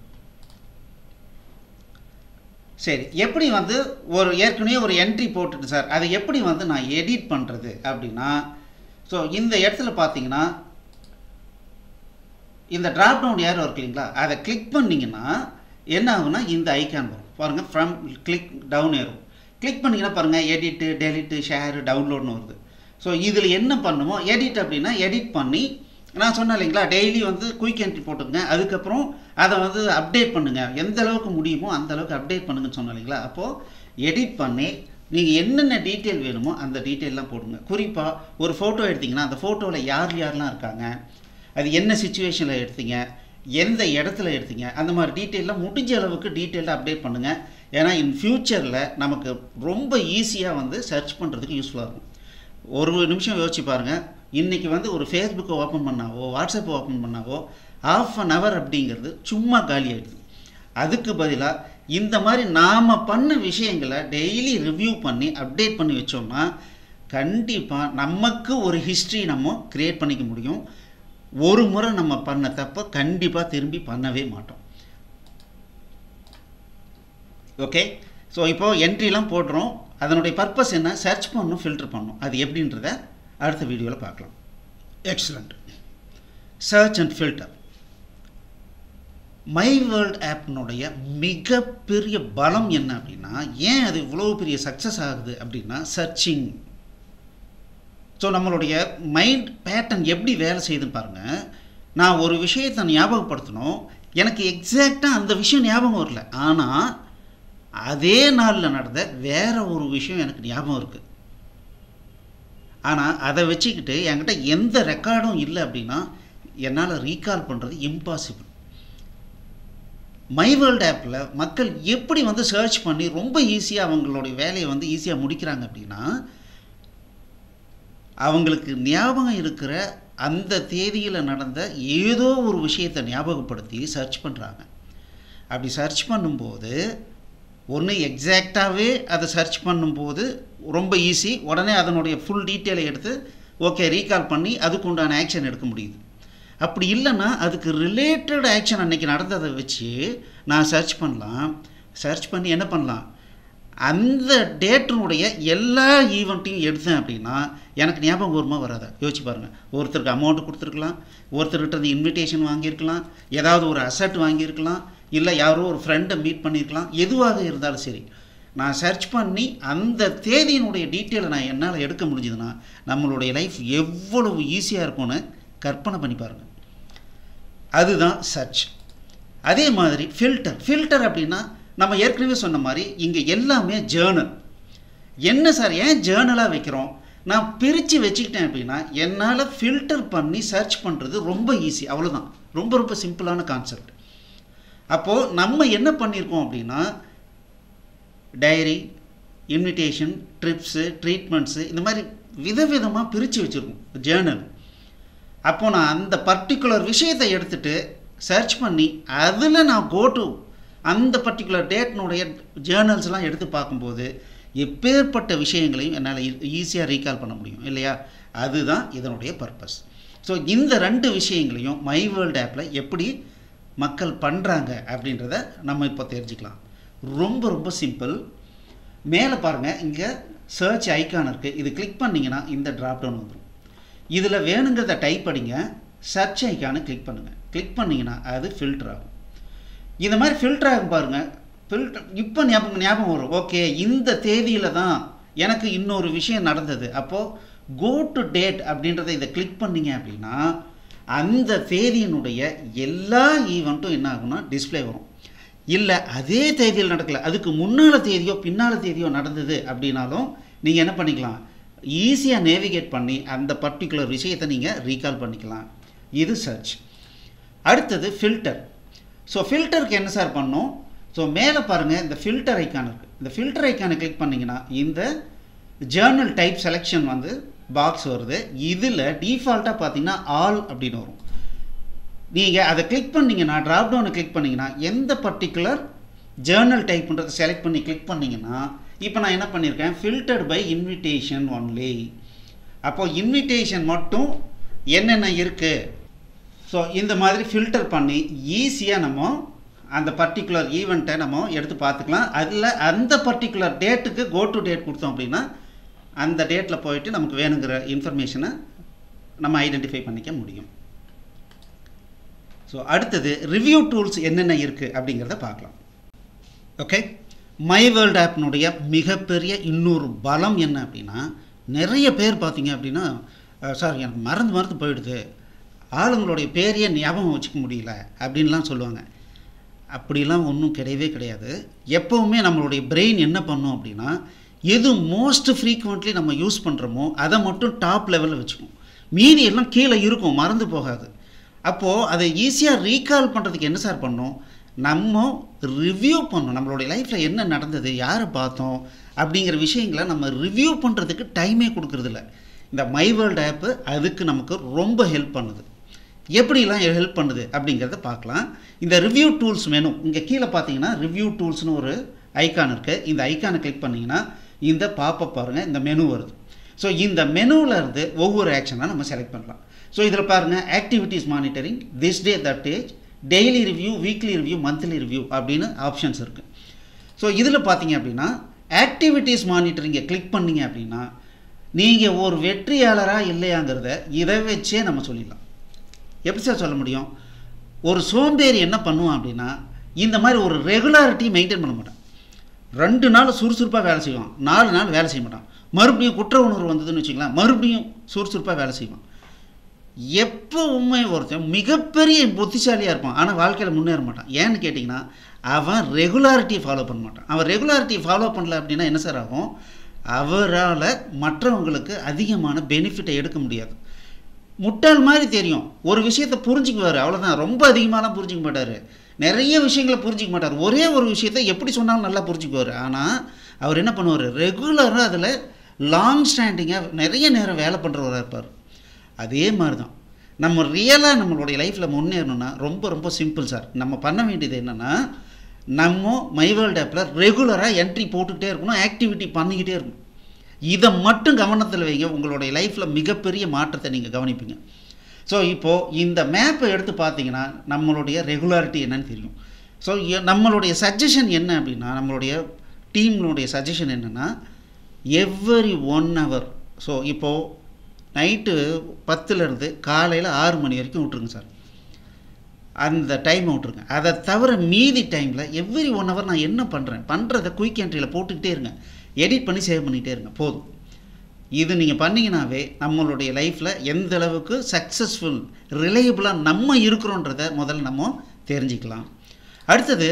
சரி எப்படி வந்து ஒரு ஏற்கனவே ஒரு என்ட்ரி போட்டுட்டு சார் அதை எப்படி வந்து நான் எடிட் பண்ணுறது அப்படின்னா ஸோ இந்த இடத்துல பார்த்தீங்கன்னா இந்த ட்ராப் டவுன் ஏரோ இருக்கு இல்லைங்களா அதை கிளிக் பண்ணிங்கன்னா என்ன ஆகுனா இந்த ஐக்கான் வரும் பாருங்கள் ஃப்ரம் கிளிக் டவுன் ஏறும் கிளிக் பண்ணிங்கன்னா பாருங்கள் எடிட்டு டெலிட்டு ஷேரு டவுன்லோட்னு வருது ஸோ இதில் என்ன பண்ணுமோ எடிட் அப்படின்னா எடிட் பண்ணி நான் சொன்னேன் இல்லைங்களா டெய்லி வந்து குயிக் என்ட்ரி போட்டுக்கங்க அதுக்கப்புறம் அதை வந்து அப்டேட் பண்ணுங்கள் எந்த அளவுக்கு முடியுமோ அந்த அளவுக்கு அப்டேட் பண்ணுங்கன்னு சொன்னேன் இல்லைங்களா அப்போது எடிட் பண்ணி நீங்கள் என்னென்ன டீட்டெயில் வேணுமோ அந்த டீட்டெயிலாம் போடுங்க குறிப்பாக ஒரு ஃபோட்டோ எடுத்திங்கன்னா அந்த ஃபோட்டோவில் யார் யாரெலாம் இருக்காங்க அது என்ன சுச்சுவேஷனில் எடுத்தீங்க எந்த இடத்துல எடுத்தீங்க அந்த மாதிரி டீட்டெயிலாம் முடிஞ்ச அளவுக்கு டீட்டெயிலாக அப்டேட் பண்ணுங்கள் ஏன்னா இன் ஃப்யூச்சரில் நமக்கு ரொம்ப ஈஸியாக வந்து சர்ச் பண்ணுறதுக்கு யூஸ்ஃபுல்லாக இருக்கும் ஒரு நிமிஷம் யோசிச்சு பாருங்கள் இன்றைக்கி வந்து ஒரு ஃபேஸ்புக்கை ஓப்பன் பண்ணாவோ வாட்ஸ்அப்பை ஓப்பன் பண்ணாவோ ஆஃப் அன் ஹவர் அப்படிங்கிறது சும்மா காலி ஆகிடுது அதுக்கு பதிலாக இந்த மாதிரி நாம் பண்ண விஷயங்களை டெய்லி ரிவ்யூ பண்ணி அப்டேட் பண்ணி வச்சோம்னா கண்டிப்பாக நமக்கு ஒரு ஹிஸ்ட்ரி நம்ம க்ரியேட் பண்ணிக்க முடியும் ஒரு முறை நம்ம பண்ண தப்பை கண்டிப்பாக திரும்பி பண்ணவே மாட்டோம் ஓகே ஸோ இப்போது என்ட்ரிலாம் போடுறோம் அதனுடைய பர்பஸ் என்ன சர்ச் பண்ணணும் ஃபில்டர் பண்ணணும் அது எப்படின்றத அடுத்த வீடியோவில் பார்க்கலாம் excellent search and filter my world ஆப்னுடைய மிகப்பெரிய பலம் என்ன அப்படின்னா ஏன் அது இவ்வளோ பெரிய சக்ஸஸ் ஆகுது அப்படின்னா சர்ச்சிங் ஸோ நம்மளுடைய மைண்ட் பேட்டர்ன் எப்படி வேலை செய்யுதுன்னு பாருங்கள் நான் ஒரு விஷயத்தை ஞாபகப்படுத்தணும் எனக்கு எக்ஸாக்டாக அந்த விஷயம் ஞாபகம் வரல ஆனால் அதே நாளில் நடந்த வேற ஒரு விஷயம் எனக்கு ஞாபகம் இருக்குது ஆனால் அதை வச்சுக்கிட்டு என்கிட்ட எந்த ரெக்கார்டும் இல்லை அப்படின்னா என்னால் ரீகால் பண்ணுறது இம்பாசிபிள் மை வேர்ல்டு ஆப்பில் மக்கள் எப்படி வந்து சர்ச் பண்ணி ரொம்ப ஈஸியாக அவங்களுடைய வேலையை வந்து ஈஸியாக முடிக்கிறாங்க அப்படின்னா அவங்களுக்கு ஞாபகம் இருக்கிற அந்த தேதியில் நடந்த ஏதோ ஒரு விஷயத்தை ஞாபகப்படுத்தி சர்ச் பண்ணுறாங்க அப்படி சர்ச் பண்ணும்போது ஒன்று எக்ஸாக்டாகவே அதை சர்ச் பண்ணும்போது ரொம்ப ஈஸி உடனே அதனுடைய ஃபுல் டீட்டெயிலை எடுத்து ஓகே ரீகால் பண்ணி அதுக்கு உண்டான ஆக்ஷன் எடுக்க முடியுது அப்படி இல்லைன்னா அதுக்கு ரிலேட்டட் ஆக்ஷன் அன்னைக்கு நடந்ததை வச்சு நான் சர்ச் பண்ணலாம் சர்ச் பண்ணி என்ன பண்ணலாம் அந்த டேட்டினுடைய எல்லா ஈவெண்ட்டையும் எடுத்தேன் அப்படின்னா எனக்கு ஞாபகம் வருமா வராதா யோசிச்சு பாருங்கள் ஒருத்தருக்கு அமௌண்ட் கொடுத்துருக்கலாம் ஒருத்தர்கிட்ட இருந்து இன்விடேஷன் வாங்கியிருக்கலாம் ஏதாவது ஒரு அசட் வாங்கியிருக்கலாம் இல்லை யாரோ ஒரு ஃப்ரெண்டை மீட் பண்ணியிருக்கலாம் எதுவாக இருந்தாலும் சரி நான் சர்ச் பண்ணி அந்த தேதியினுடைய டீட்டெயிலை நான் என்னால் எடுக்க முடிஞ்சதுன்னா நம்மளுடைய லைஃப் எவ்வளவு ஈஸியாக இருக்கும்னு கற்பனை பண்ணி பாருங்கள் அதுதான் சர்ச் அதே மாதிரி ஃபில்டர் ஃபில்டர் அப்படின்னா நம்ம ஏற்கனவே சொன்ன மாதிரி இங்கே எல்லாமே ஜேர்னல் என்ன சார் ஏன் ஜேர்னலாக வைக்கிறோம் நான் பிரித்து வச்சுக்கிட்டேன் அப்படின்னா என்னால் ஃபில்டர் பண்ணி சர்ச் பண்ணுறது ரொம்ப ஈஸி அவ்வளோதான் ரொம்ப ரொம்ப சிம்பிளான கான்செப்ட் அப்போது நம்ம என்ன பண்ணியிருக்கோம் அப்படின்னா டைரி இன்விடேஷன் ட்ரிப்ஸு ட்ரீட்மெண்ட்ஸு இந்த மாதிரி விதவிதமாக பிரித்து வச்சுருக்கோம் ஜேர்னல் அப்போ நான் அந்த பர்டிகுலர் விஷயத்தை எடுத்துட்டு சர்ச் பண்ணி அதில் நான் கோ டு அந்த பர்டிகுலர் டேட்னுடைய ஜேர்னல்ஸ்லாம் எடுத்து பார்க்கும்போது எப்பேற்பட்ட விஷயங்களையும் என்னால் ஈஸியாக ரீகால் பண்ண முடியும் இல்லையா அதுதான் இதனுடைய பர்பஸ் ஸோ இந்த ரெண்டு விஷயங்களையும் மை வேர்ல்டு ஆப்பில் எப்படி மக்கள் பண்ணுறாங்க அப்படின்றத நம்ம இப்போ தெரிஞ்சுக்கலாம் ரொம்ப ரொம்ப சிம்பிள் மேலே பாருங்கள் இங்கே சர்ச் ஐக்கான் இருக்குது இது கிளிக் பண்ணிங்கன்னா இந்த ட்ராப் டவுன் வந்துடும் இதில் வேணுங்கிறத டைப் படிங்க சர்ச் ஐக்கானை கிளிக் பண்ணுங்கள் கிளிக் பண்ணிங்கன்னா அது ஃபில்டர் ஆகும் இந்த மாதிரி ஃபில்டர் ஆகும் பாருங்கள் ஃபில்டர் இப்போ ஞாபகம் ஞாபகம் வரும் ஓகே இந்த தேதியில் தான் எனக்கு இன்னொரு விஷயம் நடந்தது அப்போது கோ டு டேட் அப்படின்றத இதை கிளிக் பண்ணீங்க அப்படின்னா அந்த தேதியினுடைய எல்லா ஈவெண்ட்டும் என்ன ஆகும்னா டிஸ்ப்ளே வரும் இல்லை அதே தேதியில் நடக்கல அதுக்கு முன்னால் தேதியோ பின்னால் தேதியோ நடந்தது அப்படின்னாலும் நீங்கள் என்ன பண்ணிக்கலாம் ஈஸியாக நேவிகேட் பண்ணி அந்த பர்டிகுலர் விஷயத்தை நீங்கள் ரீகால் பண்ணிக்கலாம் இது சர்ச் அடுத்தது ஃபில்டர் ஸோ ஃபில்டருக்கு என்ன சார் பண்ணோம் ஸோ மேலே பாருங்கள் இந்த ஃபில்டர் ஐக்கான் இருக்குது இந்த ஃபில்டர் ஐக்கானை கிளிக் பண்ணிங்கன்னா இந்த ஜேர்னல் டைப் செலெக்ஷன் வந்து பாக்ஸ் வருது இதில் டிஃபால்ட்டாக பார்த்தீங்கன்னா ஆல் அப்படின்னு வரும் நீங்கள் அதை கிளிக் பண்ணிங்கன்னா ட்ராப் டவுனை கிளிக் பண்ணிங்கன்னா எந்த பர்டிகுலர் ஜேர்னல் டைப்ன்றதை செலக்ட் பண்ணி கிளிக் பண்ணிங்கன்னா இப்போ நான் என்ன பண்ணியிருக்கேன் ஃபில்டர்ட் பை இன்விடேஷன் ஒன்லி அப்போது இன்விடேஷன் மட்டும் என்னென்ன இருக்குது ஸோ இந்த மாதிரி ஃபில்டர் பண்ணி ஈஸியாக நம்ம அந்த பர்டிகுலர் ஈவெண்ட்டை நம்ம எடுத்து பார்த்துக்கலாம் அதில் அந்த பர்டிகுலர் டேட்டுக்கு கோ டு டேட் கொடுத்தோம் அப்படின்னா அந்த டேட்டில் போயிட்டு நமக்கு வேணுங்கிற இன்ஃபர்மேஷனை நம்ம ஐடென்டிஃபை பண்ணிக்க முடியும் ஸோ அடுத்தது ரிவ்யூ டூல்ஸ் என்னென்ன இருக்குது அப்படிங்கிறத பார்க்கலாம் ஓகே மை வேர்ல்டு ஆப்னுடைய மிகப்பெரிய இன்னொரு பலம் என்ன அப்படின்னா நிறைய பேர் பார்த்தீங்க அப்படின்னா சார் எனக்கு மறந்து மறந்து போயிடுது ஆளுங்களுடைய பேரையே ஞாபகம் வச்சுக்க முடியல அப்படின்லாம் சொல்லுவாங்க அப்படிலாம் ஒன்றும் கிடையவே கிடையாது எப்போவுமே நம்மளுடைய பிரெயின் என்ன பண்ணும் அப்படின்னா எது மோஸ்ட் ஃப்ரீக்வெண்ட்லி நம்ம யூஸ் பண்ணுறோமோ அதை மட்டும் டாப் லெவலில் வச்சுக்கும் மீதி எல்லாம் கீழே இருக்கும் மறந்து போகாது அப்போது அதை ஈஸியாக ரீகால் பண்ணுறதுக்கு என்ன சார் பண்ணோம் நம்ம ரிவ்யூ பண்ணோம் நம்மளுடைய லைஃப்பில் என்ன நடந்தது யாரை பார்த்தோம் அப்படிங்கிற விஷயங்களை நம்ம ரிவ்யூ பண்ணுறதுக்கு டைமே கொடுக்குறதில்ல இந்த மை வேர்ல்டு ஆப்பு அதுக்கு நமக்கு ரொம்ப ஹெல்ப் பண்ணுது எப்படிலாம் ஹெல்ப் பண்ணுது அப்படிங்கிறத பார்க்கலாம் இந்த ரிவ்யூ டூல்ஸ் மெனு இங்கே கீழே பார்த்தீங்கன்னா ரிவ்யூ டூல்ஸ்னு ஒரு ஐக்கான் இருக்குது இந்த ஐக்கானை கிளிக் பண்ணிங்கன்னா இந்த பாப்பப் பாருங்கள் இந்த மெனு வருது ஸோ இந்த மெனுவில் இருந்து ஒவ்வொரு ஆக்ஷனாக நம்ம செலக்ட் பண்ணலாம் ஸோ இதில் பாருங்கள் activities monitoring this day that age daily review weekly review monthly review அப்படின்னு ஆப்ஷன்ஸ் இருக்குது ஸோ இதில் பார்த்தீங்க அப்படின்னா ஆக்டிவிட்டீஸ் மானிட்டரிங்கை கிளிக் பண்ணீங்க அப்படின்னா நீங்கள் ஒரு வெற்றியாளராக இல்லையாங்கிறத இதை வச்சே நம்ம சொல்லிடலாம் எப்படி சார் சொல்ல முடியும் ஒரு சோம்பேறி என்ன பண்ணுவான் அப்படின்னா இந்த மாதிரி ஒரு ரெகுலாரிட்டி மெயின்டைன் பண்ண மாட்டான் ரெண்டு நாள் சுறுசுறுப்பாக வேலை செய்வான் நாலு நாள் வேலை செய்ய மாட்டான் மறுபடியும் குற்ற உணர்வு வந்ததுன்னு வச்சுக்கலாம் மறுபடியும் சுறுசுறுப்பாக வேலை செய்வான் எப்பவுமே ஒருத்தன் மிகப்பெரிய புத்திசாலியாக இருப்பான் ஆனால் வாழ்க்கையில் முன்னேற மாட்டான் ஏன்னு கேட்டிங்கன்னா அவன் ரெகுலாரிட்டியை ஃபாலோ பண்ண மாட்டான் அவன் ரெகுலாரிட்டியை ஃபாலோ பண்ணல அப்படின்னா என்ன சார் ஆகும் அவரால் மற்றவங்களுக்கு அதிகமான பெனிஃபிட்டை எடுக்க முடியாது முட்டாள் மாதிரி தெரியும் ஒரு விஷயத்தை புரிஞ்சுக்குவார் அவ்வளோதான் ரொம்ப அதிகமாகலாம் புரிஞ்சிக்க மாட்டார் நிறைய விஷயங்களை புரிஞ்சிக்க மாட்டார் ஒரே ஒரு விஷயத்தை எப்படி சொன்னாலும் நல்லா புரிஞ்சுக்குவார் ஆனால் அவர் என்ன பண்ணுவார் ரெகுலராக அதில் லாங் ஸ்டாண்டிங்காக நிறைய நேரம் வேலை பண்ணுறவராக இருப்பார் அதே மாதிரி தான் நம்ம ரியலாக நம்மளுடைய லைஃப்பில் முன்னேறணும்னா ரொம்ப ரொம்ப சிம்பிள் சார் நம்ம பண்ண வேண்டியது என்னென்னா நம்ம மைவேல்ட் ஆப்பில் ரெகுலராக என்ட்ரி போட்டுக்கிட்டே இருக்கணும் ஆக்டிவிட்டி பண்ணிக்கிட்டே இருக்கணும் இதை மட்டும் கவனத்தில் வைங்க உங்களுடைய லைஃப்பில் மிகப்பெரிய மாற்றத்தை நீங்கள் கவனிப்பீங்க ஸோ இப்போது இந்த மேப்பை எடுத்து பார்த்தீங்கன்னா நம்மளுடைய ரெகுலாரிட்டி என்னன்னு தெரியும் ஸோ நம்மளுடைய சஜஷன் என்ன அப்படின்னா நம்மளுடைய டீம்னுடைய சஜஷன் என்னென்னா எவ்வரி ஒன் ஹவர் ஸோ இப்போது நைட்டு பத்துலேருந்து காலையில் ஆறு மணி வரைக்கும் விட்ருங்க சார் அந்த டைம் விட்ருங்க அதை தவிர மீதி டைமில் எவ்ரி ஒன் ஹவர் நான் என்ன பண்ணுறேன் பண்ணுறதை குயிக் என்ட்ரியில் போட்டுக்கிட்டே இருங்க எடிட் பண்ணி சேவ் பண்ணிகிட்டே இருங்க போதும் இது நீங்கள் பண்ணிங்கனாவே நம்மளுடைய லைஃப்பில் எந்த அளவுக்கு சக்ஸஸ்ஃபுல் ரிலையபிளாக நம்ம இருக்கிறோன்றத முதல்ல நம்ம தெரிஞ்சுக்கலாம் அடுத்தது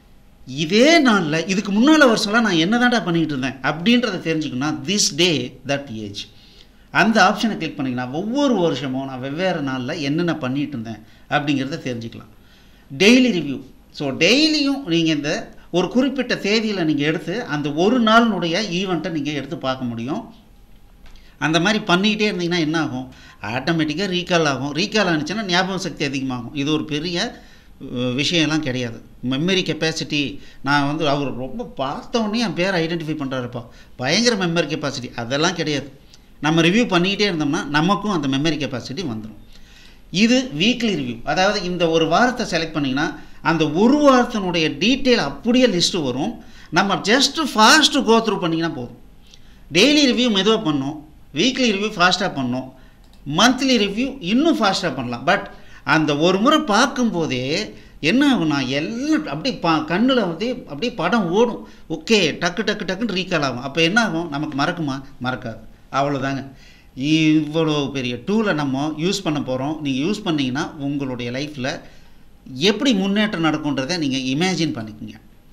இதே நாளில் இதுக்கு முன்னால் வருஷம்லாம் நான் என்ன தாண்டா பண்ணிக்கிட்டு இருந்தேன் அப்படின்றத தெரிஞ்சுக்கணும்னா திஸ் டே தட் ஏஜ் அந்த ஆப்ஷனை கிளிக் பண்ணிங்கன்னா ஒவ்வொரு வருஷமும் நான் வெவ்வேறு நாளில் என்னென்ன பண்ணிகிட்டு இருந்தேன் அப்படிங்கிறத தெரிஞ்சுக்கலாம் டெய்லி ரிவ்யூ ஸோ டெய்லியும் நீங்கள் இந்த ஒரு குறிப்பிட்ட தேதியில் நீங்கள் எடுத்து அந்த ஒரு நாளினுடைய ஈவெண்ட்டை நீங்கள் எடுத்து பார்க்க முடியும் அந்த மாதிரி பண்ணிக்கிட்டே இருந்தீங்கன்னா என்ன ஆகும் ஆட்டோமேட்டிக்காக ரீகால் ஆகும் ரீகால் ஆனிச்சுன்னா ஞாபக சக்தி அதிகமாகும் இது ஒரு பெரிய அஹ், விஷயம்லாம் கிடையாது மெமரி கெப்பாசிட்டி நான் வந்து அவர் ரொம்ப பார்த்தோன்னே என் பேரை ஐடென்டிஃபை பண்ணுறாருப்பா பயங்கர மெமரி கெப்பாசிட்டி அதெல்லாம் கிடையாது நம்ம ரிவ்யூ பண்ணிக்கிட்டே இருந்தோம்னா நமக்கும் அந்த மெமரி கெப்பாசிட்டி வந்துடும் இது வீக்லி ரிவ்யூ அதாவது இந்த ஒரு வாரத்தை செலக்ட் பண்ணிங்கன்னா அந்த ஒரு வாரத்தினுடைய டீட்டெயில் அப்படியே லிஸ்ட்டு வரும் நம்ம ஜஸ்ட்டு ஃபாஸ்ட்டு கோ த்ரூ பண்ணிங்கன்னா போதும் டெய்லி ரிவ்யூ மெதுவாக பண்ணோம் வீக்லி ரிவ்யூ ஃபாஸ்ட்டாக பண்ணோம் மந்த்லி ரிவ்யூ இன்னும் ஃபாஸ்ட்டாக பண்ணலாம் பட் அந்த ஒரு முறை பார்க்கும்போதே என்ன ஆகும்னா எல்லாம் அப்படியே பா கண்ணில் வந்து அப்படியே படம் ஓடும் ஓகே டக்கு டக்கு டக்குன்னு ரீகால் ஆகும் அப்போ என்ன ஆகும் நமக்கு மறக்குமா மறக்காது அவ்வளோதாங்க இவ்வளோ பெரிய டூலை நம்ம யூஸ் பண்ண போகிறோம் நீங்கள் யூஸ் பண்ணீங்கன்னா உங்களுடைய லைஃப்பில் எப்படி முன்னேற்றம் நடக்குன்றதை நீங்கள் இமேஜின் பண்ணிக்கோங்க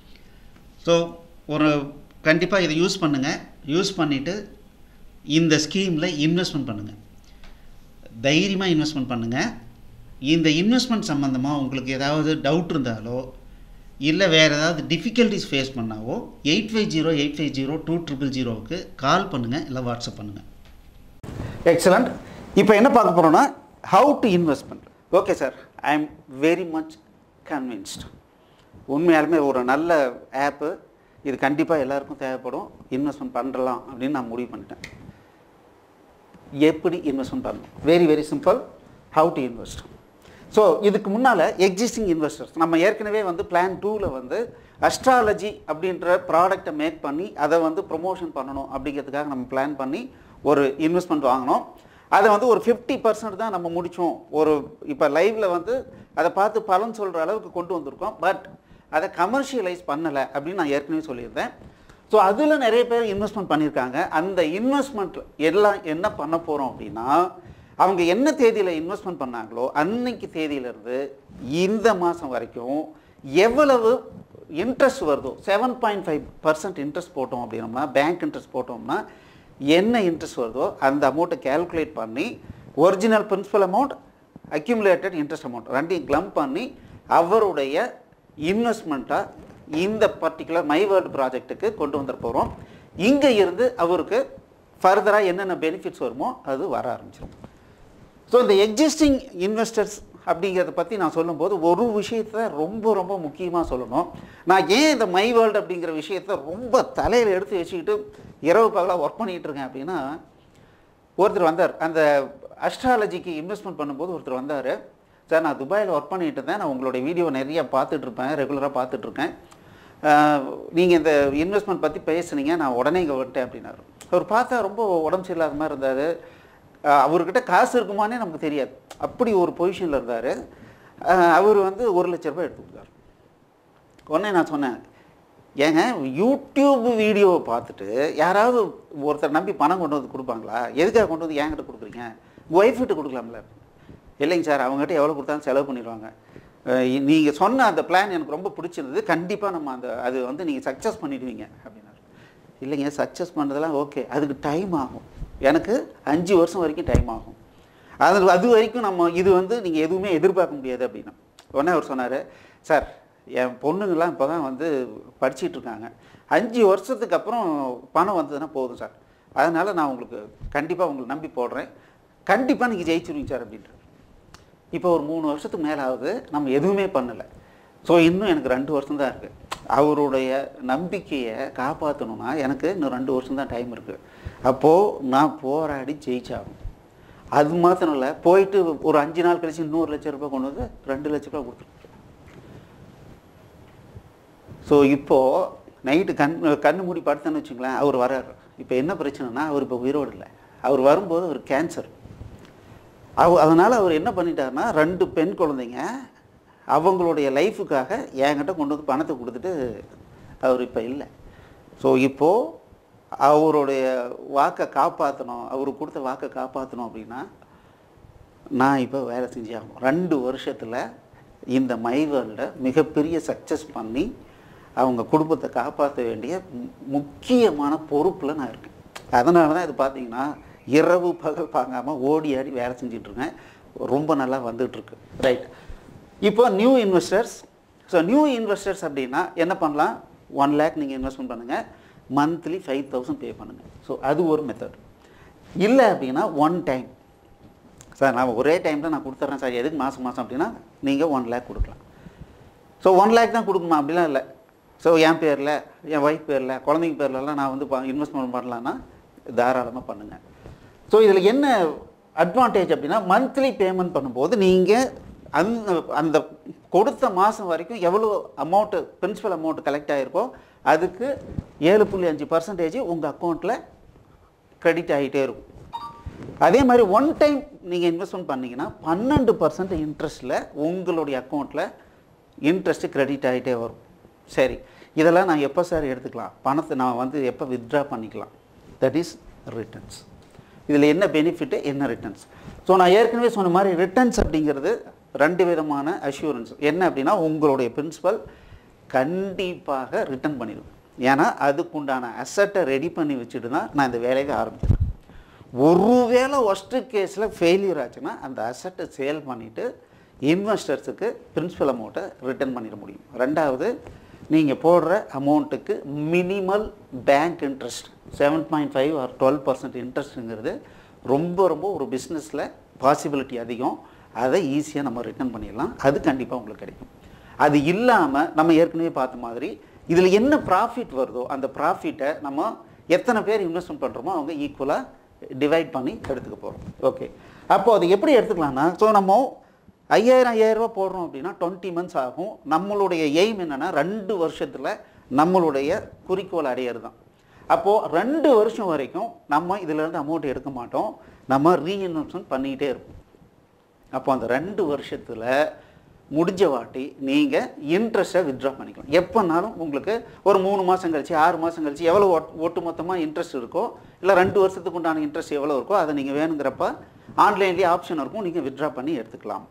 ஸோ ஒரு கண்டிப்பாக இதை யூஸ் பண்ணுங்கள் யூஸ் பண்ணிவிட்டு இந்த ஸ்கீமில் இன்வெஸ்ட்மெண்ட் பண்ணுங்கள் தைரியமாக இன்வெஸ்ட்மெண்ட் பண்ணுங்கள் இந்த இன்வெஸ்ட்மெண்ட் சம்மந்தமாக உங்களுக்கு ஏதாவது டவுட் இருந்தாலோ இல்லை வேறு ஏதாவது டிஃபிகல்ட்டிஸ் ஃபேஸ் பண்ணாவோ eight five zero eight five zero two triple ஜீரோவுக்கு கால் பண்ணுங்கள் இல்லை வாட்ஸ்அப் பண்ணுங்கள் எக்ஸலண்ட் இப்போ என்ன பார்க்க போகிறோம்னா how to investment okay sir I am very much convinced உண்மையாலுமே ஒரு நல்ல ஆப்பு இது கண்டிப்பாக எல்லாருக்கும் தேவைப்படும் இன்வெஸ்ட்மெண்ட் பண்ணுறலாம் அப்படின்னு நான் முடிவு பண்ணிட்டேன் எப்படி இன்வெஸ்ட்மெண்ட் பண்ணணும் very very simple how to invest so இதுக்கு முன்னால் எக்ஸிஸ்டிங் இன்வெஸ்டர்ஸ் நம்ம ஏற்கனவே வந்து பிளான் டூவில் வந்து அஸ்ட்ராலஜி அப்படின்ற ப்ராடக்டை மேக் பண்ணி அதை வந்து ப்ரொமோஷன் பண்ணணும் அப்படிங்கிறதுக்காக நம்ம பிளான் பண்ணி ஒரு இன்வெஸ்ட்மெண்ட் வாங்கினோம் அதை வந்து ஒரு ஃபிஃப்டி பர்சன்ட் தான் நம்ம முடித்தோம் ஒரு இப்போ லைவில் வந்து அதை பார்த்து பலன் சொல்கிற அளவுக்கு கொண்டு வந்திருக்கோம் பட் அதை கமர்ஷியலைஸ் பண்ணலை அப்படின்னு நான் ஏற்கனவே சொல்லியிருந்தேன் ஸோ அதில் நிறைய பேர் இன்வெஸ்ட்மெண்ட் பண்ணியிருக்காங்க அந்த இன்வெஸ்ட்மெண்ட் எல்லாம் என்ன பண்ண போகிறோம் அப்படின்னா அவங்க என்ன தேதியில் இன்வெஸ்ட்மெண்ட் பண்ணாங்களோ அன்னைக்கு தேதியிலேருந்து இந்த மாதம் வரைக்கும் எவ்வளவு இன்ட்ரெஸ்ட் வருதோ seven point five percent interest போட்டோம் அப்படின்னோம்னா பேங்க் இன்ட்ரெஸ்ட் போட்டோம்னா என்ன இன்ட்ரெஸ்ட் வருதோ அந்த அமௌண்ட்டை கேல்குலேட் பண்ணி original principal amount accumulated interest amount ரெண்டையும் க்ளம் பண்ணி அவருடைய இன்வெஸ்ட்மெண்ட்டாக இந்த பர்டிகுலர் மை வேர்ல்டு ப்ராஜெக்ட்டுக்கு கொண்டு வந்துட போகிறோம் இங்கே இருந்து அவருக்கு ஃபர்தராக என்னென்ன பெனிஃபிட்ஸ் வருமோ அது வர ஆரம்பிச்சிடும் ஸோ இந்த எக்ஸிஸ்டிங் இன்வெஸ்டர்ஸ் அப்படிங்கிறத பற்றி நான் சொல்லும்போது ஒரு விஷயத்தை ரொம்ப ரொம்ப முக்கியமாக சொல்லணும் நான் ஏன் இந்த மை வேர்ல்டு அப்படிங்கிற விஷயத்தை ரொம்ப தலையில் எடுத்து வச்சுக்கிட்டு இரவு பகலாக ஒர்க் பண்ணிகிட்டு இருக்கேன் அப்படின்னா ஒருத்தர் வந்தார் அந்த அஸ்ட்ராலஜிக்கு இன்வெஸ்ட்மெண்ட் பண்ணும்போது ஒருத்தர் வந்தார் சார் நான் துபாயில் ஒர்க் பண்ணிட்டு இருந்தேன் நான் உங்களுடைய வீடியோ நிறைய பார்த்துட்டு இருப்பேன் ரெகுலராக பார்த்துட்ருக்கேன் நீங்கள் இந்த இன்வெஸ்ட்மெண்ட் பற்றி பேசுனீங்க நான் உடனே இங்கே வந்துட்டேன் அப்படின்னாரு அவர் பார்த்தா ரொம்ப உடம்பு சரியில்லாத மாதிரி இருந்தார் அவர்கிட்ட காசு இருக்குமானே நமக்கு தெரியாது அப்படி ஒரு பொசிஷனில் இருந்தார் அவர் வந்து ஒரு லட்ச ரூபாய் எடுத்து கொடுத்தாரு உடனே நான் சொன்னேன் ஏங்க யூடியூப் வீடியோவை பார்த்துட்டு யாராவது ஒருத்தர் நம்பி பணம் கொண்டு வந்து கொடுப்பாங்களா எதுக்காக கொண்டு வந்து என்கிட்ட கொடுக்குறீங்க ஒய்ஃப்கிட்ட கொடுக்கலாம்ல இல்லைங்க சார் அவங்ககிட்ட எவ்வளோ கொடுத்தாலும் செலவு பண்ணிடுவாங்க நீங்கள் சொன்ன அந்த பிளான் எனக்கு ரொம்ப பிடிச்சிருந்தது கண்டிப்பாக நம்ம அந்த அது வந்து நீங்கள் சக்ஸஸ் பண்ணிடுவீங்க அப்படின்னாரு இல்லைங்க சக்ஸஸ் பண்ணுறதெல்லாம் ஓகே அதுக்கு டைம் ஆகும் எனக்கு அஞ்சு வருஷம் வரைக்கும் டைம் ஆகும் அது அது வரைக்கும் நம்ம இது வந்து நீங்கள் எதுவுமே எதிர்பார்க்க முடியாது அப்படின்னா உடனே அவர் சொன்னார் சார் என் பொண்ணுங்கள்லாம் இப்போ தான் வந்து படிச்சிட்டு இருக்காங்க அஞ்சு வருஷத்துக்கு அப்புறம் பணம் வந்ததுன்னா போதும் சார் அதனால் நான் உங்களுக்கு கண்டிப்பாக உங்களை நம்பி போடுறேன் கண்டிப்பாக நீங்கள் ஜெயிச்சிருவீங்க சார் அப்படின்ட்டு இப்போ ஒரு மூணு வருஷத்துக்கு மேலே ஆகுது நம்ம எதுவுமே பண்ணலை ஸோ இன்னும் எனக்கு ரெண்டு வருஷம் தான் இருக்குது அவருடைய நம்பிக்கையை காப்பாற்றணும்னா எனக்கு இன்னும் ரெண்டு வருஷம் தான் டைம் இருக்குது அப்போது நான் போராடி ஜெயிச்சாகணும் அது மாத்திரம் இல்லை போயிட்டு ஒரு அஞ்சு நாள் கழிச்சு இன்னொரு லட்ச ரூபாய் கொண்டு வந்து ரெண்டு லட்ச ரூபாய் கொடுத்துருக்கேன் ஸோ இப்போது நைட்டு கண் கண்ணு மூடி படுத்தேன்னு வச்சுங்களேன் அவர் வராரு இப்போ என்ன பிரச்சனைனா அவர் இப்போ உயிரோடு இல்லை அவர் வரும்போது அவர் கேன்சர் அவ அதனால் அவர் என்ன பண்ணிட்டாருன்னா ரெண்டு பெண் குழந்தைங்க அவங்களுடைய லைஃபுக்காக என்கிட்ட கொண்டு வந்து பணத்தை கொடுத்துட்டு அவர் இப்போ இல்லை ஸோ இப்போது அவருடைய வாக்கை காப்பாற்றணும் அவர் கொடுத்த வாக்கை காப்பாற்றணும் அப்படின்னா நான் இப்போ வேலை செஞ்சாகணும் ரெண்டு வருஷத்தில் இந்த மைவேர்ல்டை மிகப்பெரிய சக்ஸஸ் பண்ணி அவங்க குடும்பத்தை காப்பாற்ற வேண்டிய மு- முக்கியமான பொறுப்பில் நான் இருக்கேன் அதனால தான் இது பார்த்தீங்கன்னா இரவு பகல் பார்க்காம ஓடி ஆடி வேலை செஞ்சுட்டு இருக்கேன் ரொம்ப நல்லா வந்துட்டு இருக்கு ரைட் இப்போ new investors so new investors அப்படின்னா என்ன பண்ணலாம் ஒன் லேக் நீங்கள் இன்வெஸ்ட்மெண்ட் பண்ணுங்கள் மந்த்லி ஃபைவ் தௌசண்ட் பே பண்ணுங்கள் ஸோ அது ஒரு மெத்தட் இல்லை அப்படின்னா ஒன் டைம் சார் நான் ஒரே டைமில் நான் கொடுத்துட்றேன் சார் எதுக்கு மாதம் மாதம் அப்படின்னா நீங்கள் ஒன் லேக் கொடுக்கலாம் ஸோ ஒன் லேக் தான் கொடுக்கணுமா அப்படிலாம் இல்லை ஸோ என் பேரில் என் ஒய்ஃப் பேரில் குழந்தைங்க பேர்லலாம் நான் வந்து இன்வெஸ்ட்மெண்ட் பண்ணலான்னா தாராளமாக பண்ணுங்கள் ஸோ இதில் என்ன அட்வான்டேஜ் அப்படின்னா மந்த்லி பேமெண்ட் பண்ணும்போது நீங்கள் அந்த அந்த கொடுத்த மாதம் வரைக்கும் எவ்வளோ அமௌண்ட்டு பிரின்சிபல் அமௌண்ட் கலெக்ட் ஆகிருக்கோ அதுக்கு ஏழு புள்ளி அஞ்சு பர்சன்டேஜ் உங்கள் அக்கௌண்ட்டில் கிரெடிட் ஆகிட்டே இருக்கும் அதே மாதிரி ஒன் டைம் நீங்கள் இன்வெஸ்ட்மெண்ட் பண்ணீங்கன்னா பன்னெண்டு பர்சன்ட் இன்ட்ரெஸ்ட்டில் உங்களுடைய அக்கௌண்ட்டில் இன்ட்ரெஸ்ட்டு கிரெடிட் ஆகிட்டே வரும் சரி இதெல்லாம் நான் எப்போ சார் எடுத்துக்கலாம் பணத்தை நான் வந்து எப்போ வித்ட்ரா பண்ணிக்கலாம் தட் இஸ் ரிட்டர்ன்ஸ் இதில் என்ன பெனிஃபிட்டு என்ன ரிட்டர்ன்ஸ் ஸோ நான் ஏற்கனவே சொன்ன மாதிரி ரிட்டர்ன்ஸ் அப்படிங்கிறது ரெண்டு விதமான அஷூரன்ஸ் என்ன அப்படின்னா உங்களுடைய பிரின்சிபல் கண்டிப்பாக ரிட்டர்ன் பண்ணிடும் ஏன்னா அதுக்குண்டான அசட்டை ரெடி பண்ணி வச்சுட்டு தான் நான் இந்த வேலையை ஆரம்பிச்சிருக்கேன் ஒருவேளை ஒஸ்ட்டு கேஸில் ஃபெயிலியர் ஆச்சுன்னா அந்த அசட்டை சேல் பண்ணிவிட்டு இன்வெஸ்டர்ஸுக்கு பிரின்சிபல் அமௌண்ட்டை ரிட்டர்ன் பண்ணிட முடியும் ரெண்டாவது நீங்கள் போடுற அமௌண்ட்டுக்கு minimal bank interest seven point five or twelve percent இன்ட்ரெஸ்ட்டுங்கிறது ரொம்ப ரொம்ப ஒரு பிஸ்னஸில் பாசிபிலிட்டி அதிகம் அதை ஈஸியாக நம்ம ரிட்டர்ன் பண்ணிடலாம் அது கண்டிப்பாக உங்களுக்கு கிடைக்கும் அது இல்லாமல் நம்ம ஏற்கனவே பார்த்த மாதிரி இதில் என்ன ப்ராஃபிட் வருதோ அந்த ப்ராஃபிட்டை நம்ம எத்தனை பேர் இன்வெஸ்ட்மெண்ட் பண்ணுறோமோ அவங்க ஈக்குவலாக டிவைட் பண்ணி எடுத்துக்க போகிறோம் ஓகே அப்போ அது எப்படி எடுத்துக்கலாம்னா ஸோ நம்ம ஐயாயிரம் ஐயாயிரம் ரூபாய் போடுறோம் அப்படின்னா டுவெண்ட்டி மந்த்ஸ் ஆகும் நம்மளுடைய எய்ம் என்னென்னா ரெண்டு வருஷத்தில் நம்மளுடைய குறிக்கோள் அடையிறது தான் அப்போது ரெண்டு வருஷம் வரைக்கும் நம்ம இதிலேருந்து அமௌண்ட் எடுக்க மாட்டோம் நம்ம ரீஇன்வெஸ்ட்மெண்ட் பண்ணிக்கிட்டே இருப்போம் அப்போ அந்த ரெண்டு வருஷத்தில் முடிஞ்ச வாட்டி நீங்கள் இன்ட்ரெஸ்ட்டை வித்ட்ரா பண்ணிக்கலாம் எப்போனாலும் உங்களுக்கு ஒரு மூணு மாதம் கழிச்சு ஆறு மாதம் கழிச்சு எவ்வளோ ஒட்டு மொத்தமாக இன்ட்ரெஸ்ட் இருக்கோ இல்லை ரெண்டு வருஷத்துக்கு உண்டான இன்ட்ரெஸ்ட் எவ்வளோ இருக்கோ அதை நீங்கள் வேணுங்கிறப்ப ஆன்லைன்லேயே ஆப்ஷன் இருக்கும் நீங்கள் வித்ட்ரா பண்ணி எடுத்துக்கலாம்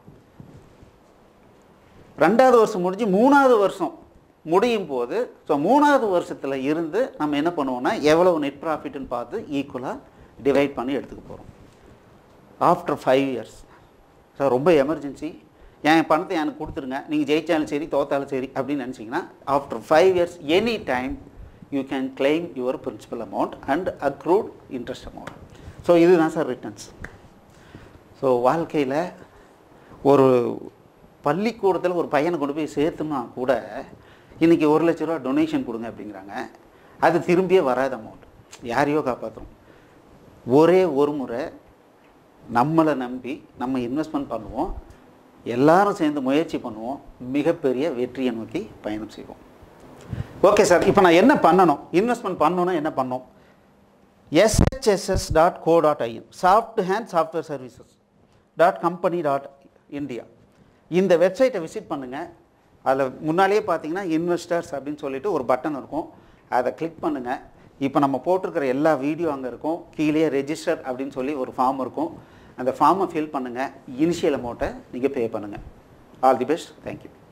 ரெண்டாவது வருஷம் முடிஞ்சு மூணாவது வருஷம் முடியும் போது ஸோ மூணாவது வருஷத்தில் இருந்து நம்ம என்ன பண்ணுவோம்னா எவ்வளவு நெட் ப்ராஃபிட்னு பார்த்து ஈக்குவலாக டிவைட் பண்ணி எடுத்துக்க போகிறோம் ஆஃப்டர் ஃபைவ் இயர்ஸ் சார் ரொம்ப எமர்ஜென்சி என் பணத்தை எனக்கு கொடுத்துருங்க நீங்கள் ஜெயிச்சாலும் சரி தோத்தாலும் சரி அப்படின்னு நினச்சிங்கன்னா after five years any time you can claim your principal amount and accrued interest amount so இதுதான் சார் ரிட்டர்ன்ஸ் ஸோ வாழ்க்கையில் ஒரு பள்ளிக்கூடத்தில் ஒரு பையனை கொண்டு போய் சேர்த்தோம்னா கூட இன்றைக்கி ஒரு லட்ச ரூபா டொனேஷன் கொடுங்க அப்படிங்கிறாங்க அது திரும்பியே வராத அமௌண்ட் யாரையோ காப்பாற்றும் ஒரே ஒரு முறை நம்மளை நம்பி நம்ம இன்வெஸ்ட்மெண்ட் பண்ணுவோம் எல்லாரும் சேர்ந்து முயற்சி பண்ணுவோம் மிகப்பெரிய வெற்றியை நோக்கி பயணம் செய்வோம் ஓகே சார் இப்போ நான் என்ன பண்ணணும் இன்வெஸ்ட்மெண்ட் பண்ணணும்னா என்ன பண்ணணும் SHSS dot co dot IN soft hand software services dot company dot India இந்த வெப்சைட்டை விசிட் பண்ணுங்கள் அதில் முன்னாலேயே பார்த்தீங்கன்னா இன்வெஸ்டர்ஸ் அப்படின்னு சொல்லிட்டு ஒரு பட்டன் இருக்கும் அதை கிளிக் பண்ணுங்கள் இப்போ நம்ம போட்டிருக்கிற எல்லா வீடியோ அங்கே இருக்கும் கீழே ரெஜிஸ்டர் அப்படின்னு சொல்லி ஒரு ஃபார்ம் இருக்கும் அந்த ஃபார்மை ஃபில் பண்ணுங்கள் இனிஷியல் அமௌண்ட்டை நீங்கள் பே பண்ணுங்கள் ஆல் தி பெஸ்ட் தேங்க்யூ